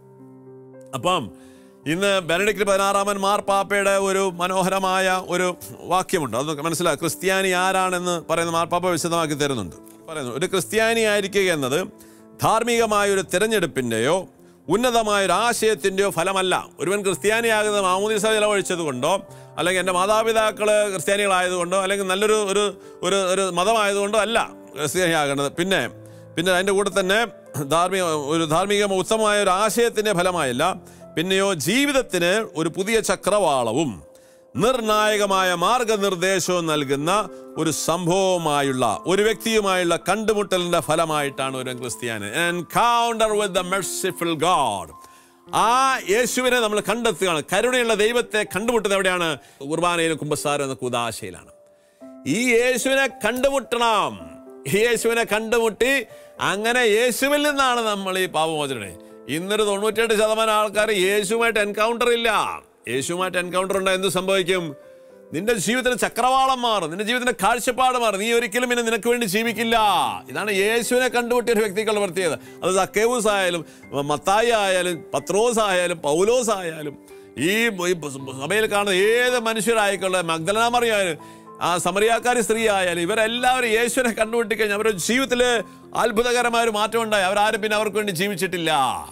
അപ്പം ഇന്ന് ബെനഡിക്ട് പതിനാറാമൻ മാർപ്പാപ്പയുടെ ഒരു മനോഹരമായ ഒരു വാക്യമുണ്ട് അത് മനസ്സിലാക്കുക ക്രിസ്ത്യാനി ആരാണെന്ന് പറയുന്ന മാർപ്പാപ്പ വിശദമാക്കി തരുന്നുണ്ട് പറയുന്നു ഒരു ക്രിസ്ത്യാനി ആയിരിക്കുക എന്നത് ധാർമ്മികമായ ഒരു തിരഞ്ഞെടുപ്പിൻ്റെയോ ഉന്നതമായ ഒരു ആശയത്തിൻ്റെയോ ഫലമല്ല ഒരുവൻ ക്രിസ്ത്യാനിയാകുന്നത് മാമോദിസ ചെലവഴിച്ചത് കൊണ്ടോ അല്ലെങ്കിൽ എൻ്റെ മാതാപിതാക്കൾ ക്രിസ്ത്യാനികളായതുകൊണ്ടോ അല്ലെങ്കിൽ നല്ലൊരു ഒരു ഒരു ഒരു മതമായതുകൊണ്ടോ അല്ല ക്രിസ്ത്യാനിയാകേണ്ടത് പിന്നെ പിന്നെ അതിൻ്റെ കൂടെ തന്നെ ധാർമ്മിക ഒരു ധാർമ്മിക ഉത്തമമായ ഒരു ആശയത്തിൻ്റെ ഫലമായില്ല പിന്നെയോ ജീവിതത്തിന് ഒരു പുതിയ ചക്രവാളവും നിർണായകമായ മാർഗനിർദ്ദേശവും നൽകുന്ന ഒരു സംഭവമായുള്ള ഒരു വ്യക്തിയുമായുള്ള കണ്ടുമുട്ടലിന്റെ ഫലമായിട്ടാണ് ഒരു ക്രിസ്ത്യാനി encounter with the merciful God ആ യേശുവിനെ നമ്മൾ കണ്ടെത്തുകയാണ് കരുണയുള്ള ദൈവത്തെ കണ്ടുമുട്ടുന്നത് എവിടെയാണ് കുർബാനയിലും കുമ്പസാരം എന്ന കുദാശയിലാണ് ഈ യേശുവിനെ കണ്ടുമുട്ടണം ഈ യേശുവിനെ കണ്ടുമുട്ടി അങ്ങനെ യേശുവിൽ നിന്നാണ് നമ്മൾ ഈ പാപമോചനം ഇന്നൊരു തൊണ്ണൂറ്റെട്ട് ശതമാനം ആൾക്കാർ യേശുവുമായിട്ട് എൻകൗണ്ടർ ഇല്ല യേശുവുമായിട്ട് എൻകൗണ്ടർ ഉണ്ടായ എന്ത് സംഭവിക്കും നിന്റെ ജീവിതത്തിന് ചക്രവാളം മാറും നിന്റെ ജീവിതത്തിന്റെ കാഴ്ചപ്പാട് മാറും നീ ഒരിക്കലും ഇനി നിനക്ക് വേണ്ടി ജീവിക്കില്ല ഇതാണ് യേശുവിനെ കണ്ടുമുട്ടിയ ഒരു വ്യക്തികളുടെ പ്രത്യേകത അത് സക്കേവൂസ് ആയാലും മത്തായി ആയാലും പത്രോസ് ആയാലും പൗലോസ് ആയാലും ഈ ഈ സഭയിൽ കാണുന്ന ഏത് മനുഷ്യരായിക്കൊള്ള മഗ്ദലനാമറിയായാലും ആ സമറിയാക്കാരി സ്ത്രീ ആയാലും ഇവരെല്ലാവരും യേശുവിനെ കണ്ടുമുട്ടിക്കഴിഞ്ഞാൽ അവരുടെ ജീവിതത്തിൽ അത്ഭുതകരമായ ഒരു മാറ്റം ഉണ്ടായി അവരാരും പിന്നെ അവർക്ക് വേണ്ടി ജീവിച്ചിട്ടില്ല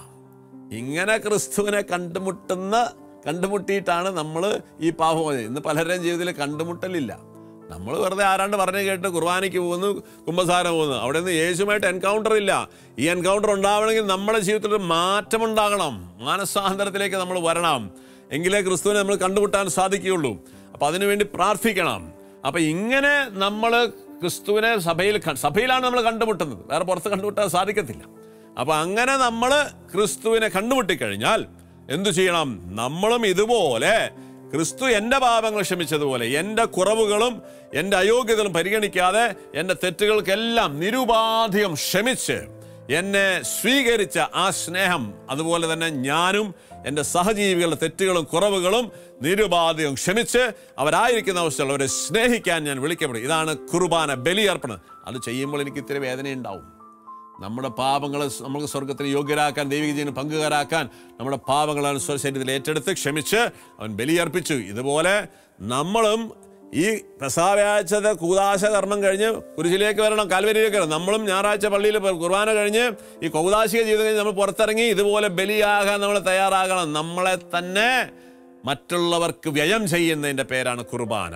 ഇങ്ങനെ ക്രിസ്തുവിനെ കണ്ടുമുട്ടുന്ന കണ്ടുമുട്ടിയിട്ടാണ് നമ്മൾ ഈ പാപം ഇന്ന് പലരുടെയും ജീവിതത്തിൽ കണ്ടുമുട്ടലില്ല നമ്മൾ വെറുതെ ആരാണ്ട് പറഞ്ഞു കേട്ട് കുർബാനയ്ക്ക് പോകുന്നു കുംഭസാരം പോകുന്നു അവിടെ നിന്ന് യേശുമായിട്ട് എൻകൗണ്ടർ ഇല്ല ഈ എൻകൗണ്ടർ ഉണ്ടാവണമെങ്കിൽ നമ്മുടെ ജീവിതത്തിൽ ഒരു മാറ്റമുണ്ടാകണം മാനസാന്തരത്തിലേക്ക് നമ്മൾ വരണം എങ്കിലേ ക്രിസ്തുവിനെ നമ്മൾ കണ്ടുമുട്ടാൻ സാധിക്കുകയുള്ളൂ അപ്പം അതിനുവേണ്ടി പ്രാർത്ഥിക്കണം അപ്പം ഇങ്ങനെ നമ്മൾ ക്രിസ്തുവിനെ സഭയിൽ ക- സഭയിലാണ് നമ്മൾ കണ്ടുമുട്ടുന്നത് വേറെ പുറത്ത് കണ്ടുമുട്ടാൻ സാധിക്കത്തില്ല അപ്പം അങ്ങനെ നമ്മൾ ക്രിസ്തുവിനെ കണ്ടുമുട്ടിക്കഴിഞ്ഞാൽ എന്തു ചെയ്യണം നമ്മളും ഇതുപോലെ ക്രിസ്തു എൻ്റെ പാപങ്ങൾ ക്ഷമിച്ചതുപോലെ എൻ്റെ കുറവുകളും എൻ്റെ അയോഗ്യതകളും പരിഗണിക്കാതെ എൻ്റെ തെറ്റുകൾക്കെല്ലാം നിരുപാധികം ക്ഷമിച്ച് എന്നെ സ്വീകരിച്ച ആ സ്നേഹം അതുപോലെ തന്നെ ഞാനും എൻ്റെ സഹജീവികളുടെ തെറ്റുകളും കുറവുകളും നിരുപാധികം ക്ഷമിച്ച് അവരായിരിക്കുന്ന അവസ്ഥയിൽ അവരെ സ്നേഹിക്കാൻ ഞാൻ വിളിക്കപ്പെടും ഇതാണ് കുർബാന ബലിയർപ്പണം അത് ചെയ്യുമ്പോൾ എനിക്ക് ഇത്തിരി വേദനയുണ്ടാവും നമ്മുടെ പാപങ്ങൾ നമുക്ക് സ്വർഗത്തിന് യോഗ്യരാക്കാൻ ദൈവിക ജീവന് പങ്കുകാരാക്കാൻ നമ്മുടെ പാപങ്ങൾ അവൻ സ്വശരീരത്തിൽ ഏറ്റെടുത്ത് ക്ഷമിച്ച് അവൻ ബലിയർപ്പിച്ചു ഇതുപോലെ നമ്മളും ഈ പെസാവ്യാഴ്ചത്തെ കൂതാശ കർമ്മം കഴിഞ്ഞ് കുരിശിലേക്ക് വരണം കാൽവരിയിലേക്ക് വരണം നമ്മളും ഞായറാഴ്ച പള്ളിയിൽ പോ- കുർബാന കഴിഞ്ഞ് ഈ കൗതാശിക ജീവിതം കഴിഞ്ഞ് നമ്മൾ പുറത്തിറങ്ങി ഇതുപോലെ ബലിയാകാൻ നമ്മൾ തയ്യാറാകണം നമ്മളെ തന്നെ മറ്റുള്ളവർക്ക് വ്യയം ചെയ്യുന്നതിൻ്റെ പേരാണ് കുർബാന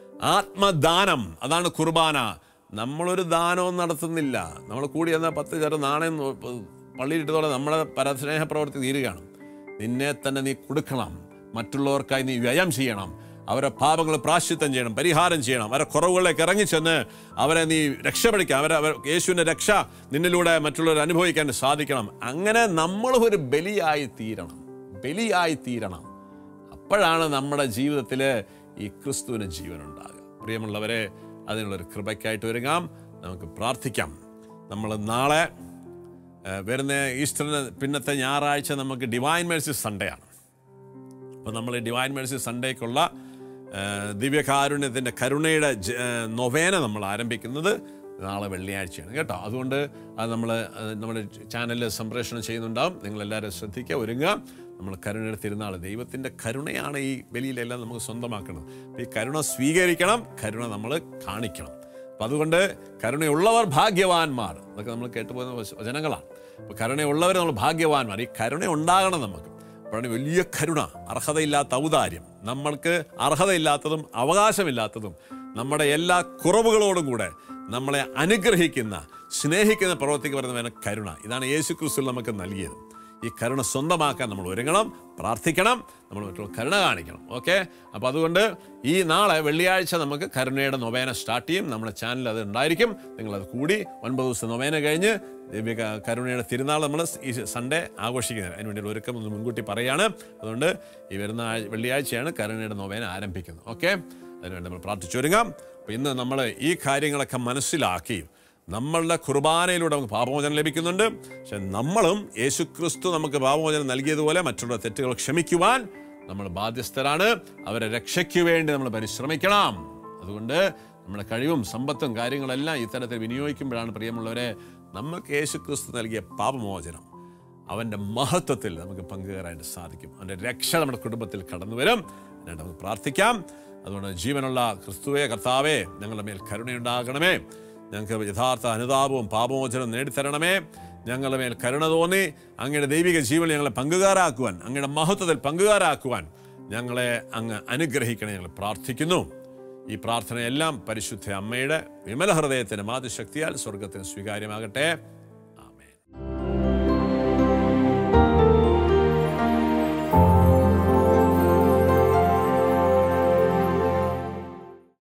ആത്മദാനം അതാണ് കുർബാന നമ്മളൊരു ദാനവും നടത്തുന്നില്ല നമ്മൾ കൂടി എന്നാൽ പത്ത് ചെറു നാണയം നോ- പള്ളിയിലിട്ടതോടെ നമ്മുടെ പരസ്നേഹ പ്രവൃത്തി തീരുകയാണ് നിന്നെ തന്നെ നീ കൊടുക്കണം മറ്റുള്ളവർക്കായി നീ വ്യയം ചെയ്യണം അവരെ പാപങ്ങൾ പ്രാശ്ചിത്തം ചെയ്യണം പരിഹാരം ചെയ്യണം അവരെ കുറവുകളിലേക്ക് ഇറങ്ങിച്ചെന്ന് അവരെ നീ രക്ഷപ്പെടുക്കുക അവരെ അവർ യേശുവിൻ്റെ രക്ഷ നിന്നിലൂടെ മറ്റുള്ളവർ അനുഭവിക്കാൻ സാധിക്കണം അങ്ങനെ നമ്മൾ ഒരു ബലിയായി തീരണം ബലിയായി തീരണം അപ്പോഴാണ് നമ്മുടെ ജീവിതത്തിൽ ഈ ക്രിസ്തുവിന് ജീവനുണ്ടാകുക പ്രിയമുള്ളവരെ അതിനുള്ളൊരു കൃപയ്ക്കായിട്ട് ഒരുങ്ങാം നമുക്ക് പ്രാർത്ഥിക്കാം നമ്മൾ നാളെ ഏഹ്, വരുന്ന ഈസ്റ്ററിന് പിന്നത്തെ ഞായറാഴ്ച നമുക്ക് ഡിവൈൻ മേഴ്സി സൺഡേ ആണ് അപ്പോൾ നമ്മൾ ഡിവൈൻ മേഴ്സി സൺഡേക്കുള്ള ഏഹ്, ദിവ്യകാരുണ്യത്തിൻ്റെ കരുണയുടെ ജ- ഏഹ്, നൊവേന നമ്മൾ ആരംഭിക്കുന്നത് നാളെ വെള്ളിയാഴ്ചയാണ് കേട്ടോ അതുകൊണ്ട് അത് നമ്മൾ നമ്മുടെ ചാനലിൽ സംപ്രേഷണം ചെയ്യുന്നുണ്ടാവും നിങ്ങളെല്ലാവരും ശ്രദ്ധിക്കുക ഒരുങ്ങുക നമ്മൾ കരുണയുടെ തിരുനാൾ ദൈവത്തിൻ്റെ കരുണയാണ് ഈ ബലിയിലെല്ലാം നമുക്ക് സ്വന്തമാക്കുന്നത് അപ്പോൾ ഈ കരുണ സ്വീകരിക്കണം കരുണ നമ്മൾ കാണിക്കണം അപ്പം അതുകൊണ്ട് കരുണയുള്ളവർ ഭാഗ്യവാന്മാർ അതൊക്കെ നമ്മൾ കേട്ടുപോകുന്ന വച- വചനങ്ങളാണ് അപ്പോൾ കരുണയുള്ളവർ നമ്മൾ ഭാഗ്യവാന്മാർ ഈ കരുണ ഉണ്ടാകണം നമുക്ക് അപ്പോഴാണ് വലിയ കരുണ അർഹതയില്ലാത്ത ഔദാര്യം നമ്മൾക്ക് അർഹതയില്ലാത്തതും അവകാശമില്ലാത്തതും നമ്മുടെ എല്ലാ കുറവുകളോടും കൂടെ നമ്മളെ അനുഗ്രഹിക്കുന്ന സ്നേഹിക്കുന്ന പ്രവർത്തിക്ക് പറയുന്നവന് കരുണ ഇതാണ് യേശു ക്രിസ്തു നമുക്ക് നൽകിയത് ഈ കരുണ സ്വന്തമാക്കാൻ നമ്മൾ ഒരുങ്ങണം പ്രാർത്ഥിക്കണം നമ്മൾ മറ്റുള്ള കരുണ കാണിക്കണം ഓക്കെ അപ്പോൾ അതുകൊണ്ട് ഈ നാളെ വെള്ളിയാഴ്ച നമുക്ക് കരുണയുടെ നൊവേന സ്റ്റാർട്ട് ചെയ്യും നമ്മുടെ ചാനൽ അത് ഉണ്ടായിരിക്കും നിങ്ങളത് കൂടി ഒൻപത് ദിവസം നൊവേന കഴിഞ്ഞ് ദിവ്യ ക- കരുണയുടെ തിരുനാൾ നമ്മൾ ഈ സൺഡേ ആഘോഷിക്കുന്നത് അതിന് വേണ്ടി ഒരുക്കം ഒന്ന് മുൻകൂട്ടി പറയാണ് അതുകൊണ്ട് ഈ വരുന്ന ആഴ്- വെള്ളിയാഴ്ചയാണ് കരുണയുടെ നൊവേന ആരംഭിക്കുന്നത് ഓക്കെ അതിനുവേണ്ടി നമ്മൾ പ്രാർത്ഥിച്ചൊരുങ്ങാം അപ്പോൾ ഇന്ന് നമ്മൾ ഈ കാര്യങ്ങളൊക്കെ മനസ്സിലാക്കി നമ്മളുടെ കുർബാനയിലൂടെ നമുക്ക് പാപമോചനം ലഭിക്കുന്നുണ്ട് പക്ഷെ നമ്മളും യേശുക്രിസ്തു നമുക്ക് പാപമോചനം നൽകിയതുപോലെ മറ്റുള്ള തെറ്റുകൾ ക്ഷമിക്കുവാൻ നമ്മൾ ബാധ്യസ്ഥരാണ് അവരെ രക്ഷയ്ക്ക് വേണ്ടി നമ്മൾ പരിശ്രമിക്കണം അതുകൊണ്ട് നമ്മുടെ കഴിവും സമ്പത്തും കാര്യങ്ങളെല്ലാം ഇത്തരത്തിൽ വിനിയോഗിക്കുമ്പോഴാണ് പ്രിയമുള്ളവരെ നമുക്ക് യേശുക്രിസ്തു നൽകിയ പാപമോചനം അവൻ്റെ മഹത്വത്തിൽ നമുക്ക് പങ്കുകയറാനായിട്ട് സാധിക്കും അവൻ്റെ രക്ഷ നമ്മുടെ കുടുംബത്തിൽ കടന്നു വരും അതിനായിട്ട് നമുക്ക് പ്രാർത്ഥിക്കാം അതുകൊണ്ട് ജീവനുള്ള ക്രിസ്തുവേ കർത്താവേ ഞങ്ങളുടെ മേൽ കരുണയുണ്ടാകണമേ ഞങ്ങൾക്ക് യഥാർത്ഥ അനുതാപവും പാപമോചനവും നേടിത്തരണമേ ഞങ്ങളുടെ മേൽ കരുണ തോന്നി അങ്ങയുടെ ദൈവിക ജീവൻ ഞങ്ങളെ പങ്കുകാരാക്കുവാൻ അങ്ങയുടെ മഹത്വത്തിൽ പങ്കുകാരാക്കുവാൻ ഞങ്ങളെ അങ്ങ് അനുഗ്രഹിക്കണേ ഞങ്ങൾ പ്രാർത്ഥിക്കുന്നു ഈ പ്രാർത്ഥനയെല്ലാം പരിശുദ്ധ അമ്മയുടെ വിമല ഹൃദയത്തിന് മാതൃശക്തിയാൽ സ്വർഗത്തിന് സ്വീകാര്യമാകട്ടെ